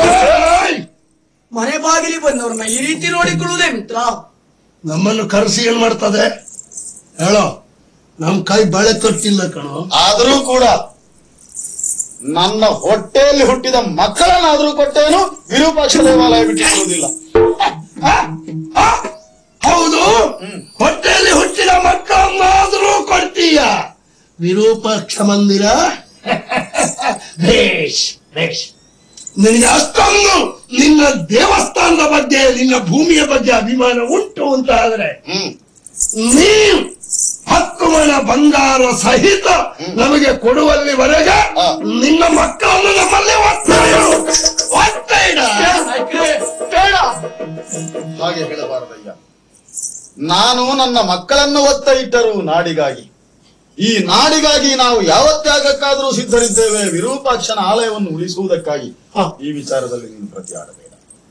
ಮನೆ ಬಾಗಿಲಿ ಬಂದವ್ರನ್ನ ಈ ರೀತಿ ನೋಡಿಕೊಳ್ಳುವುದೇ ಮಿತ್ರ ನಮ್ಮನ್ನು ಕರೆಸಿ ಏನ್ ಮಾಡ್ತದೆ ಹೇಳೋ ನಮ್ ಕೈ ಬಳೆ ತೊಟ್ಟಿಲ್ಲ ಕಣೋ ಆದರೂ ಕೂಡ ನನ್ನ ಹೊಟ್ಟೆಯಲ್ಲಿ ಹುಟ್ಟಿದ ಮಕ್ಕಳನ್ನಾದ್ರೂ ಕೊಟ್ಟೇನು ವಿರೂಪಾಕ್ಷ ದೇವಾಲಯ ಬಿಟ್ಟಿರುವುದಿಲ್ಲ ಆ? ಆ? ಹೌದು ಹೊಟ್ಟೆಯಲ್ಲಿ ಹುಟ್ಟಿದ ಮಕ್ಕಳನ್ನಾದರೂ ಕೊಡ್ತೀಯ ವಿರೂಪಾಕ್ಷ ಮಂದಿರ ಬೇಷ್ ಬೇಷ್ ನಿನಗೆ ಅಷ್ಟೊಂದು ನಿನ್ನ ದೇವಸ್ಥಾನದ ಬಗ್ಗೆ ನಿನ್ನ ಭೂಮಿಯ ಬಗ್ಗೆ ಅಭಿಮಾನ ಉಂಟು ಅಂತ ಆದ್ರೆ ಹ್ಮ್ ನೀನು ಹತ್ತು ಮಣ ಬಂಗಾರ ಸಹಿತ ನಮಗೆ ಕೊಡುವಲ್ಲಿವರೆಗೆ ಆ. ನಿನ್ನ ಮಕ್ಕಳನ್ನು ನಮ್ಮಲ್ಲಿ ಒತ್ತ ಇಡು. ಒತ್ತ ಇಡು. ಬೇಡ ಹಾಗೆ ಹೇಳಬಾರದಯ್ಯ ನಾನು ನನ್ನ ಮಕ್ಕಳನ್ನು ಒತ್ತ ಇಟ್ಟರು ನಾಡಿಗಾಗಿ ಈ ನಾಡಿಗಾಗಿ ನಾವು ಯಾವ ತ್ಯಾಗಕ್ಕಾದರೂ ಸಿದ್ಧರಿದ್ದೇವೆ ವಿರೂಪಾಕ್ಷನ ಆಲಯವನ್ನು ಉಳಿಸುವುದಕ್ಕಾಗಿ ಈ ವಿಚಾರದಲ್ಲಿ ನೀನು ಪ್ರತಿ ಆಡಬೇಡ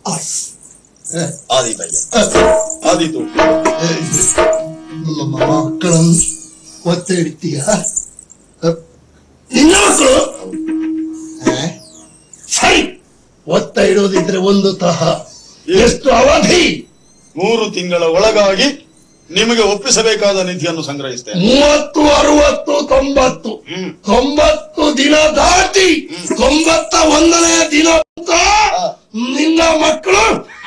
ಆದೀತಯ್ಯ ಆದೀತು ನಮ್ಮ ಮಕ್ಕಳನ್ನು ಒತ್ತ ಇಡ್ತೀಯ ನಿನ್ನ ಮಕ್ಕಳು ಆ? ಸರಿ ಒತ್ತ ಇಡೋದಿದ್ರೆ ಒಂದು ತಹ ಎಷ್ಟು ಅವಧಿ ಮೂರು ತಿಂಗಳ ಒಳಗಾಗಿ ನಿಮಗೆ ಒಪ್ಪಿಸಬೇಕಾದ ನಿಧಿಯನ್ನು ಸಂಗ್ರಹಿಸ್ತೇನೆ ಮೂವತ್ತು ಅರವತ್ತು ತೊಂಬತ್ತು ಹ್ಮ್. ತೊಂಬತ್ತು ದಿನ ದಾಟಿ ತೊಂಬತ್ತ ಒಂದನೇ ದಿನ ಅಂತ ನಿನ್ನ ಮಕ್ಕಳು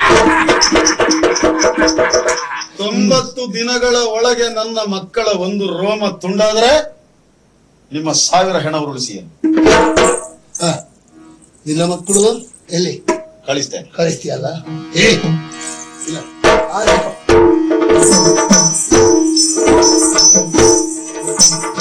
ತೊಂಬತ್ತು ದಿನಗಳ ಒಳಗೆ ನನ್ನ ಮಕ್ಕಳ ಒಂದು ರೋಮ ತುಂಡಾದ್ರೆ ನಿಮ್ಮ ಸಾವಿರ ಹೆಣ ಉರುಳಿಸಿ ಆ, ನಿನ್ನ ಮಕ್ಕಳು ಎಲ್ಲಿ ಕಳಿಸ್ತೇನೆ ಕಳಿಸ್ತೀಯಲ್ಲ ಏ ಇಲ್ಲ ಆಯ್ತು.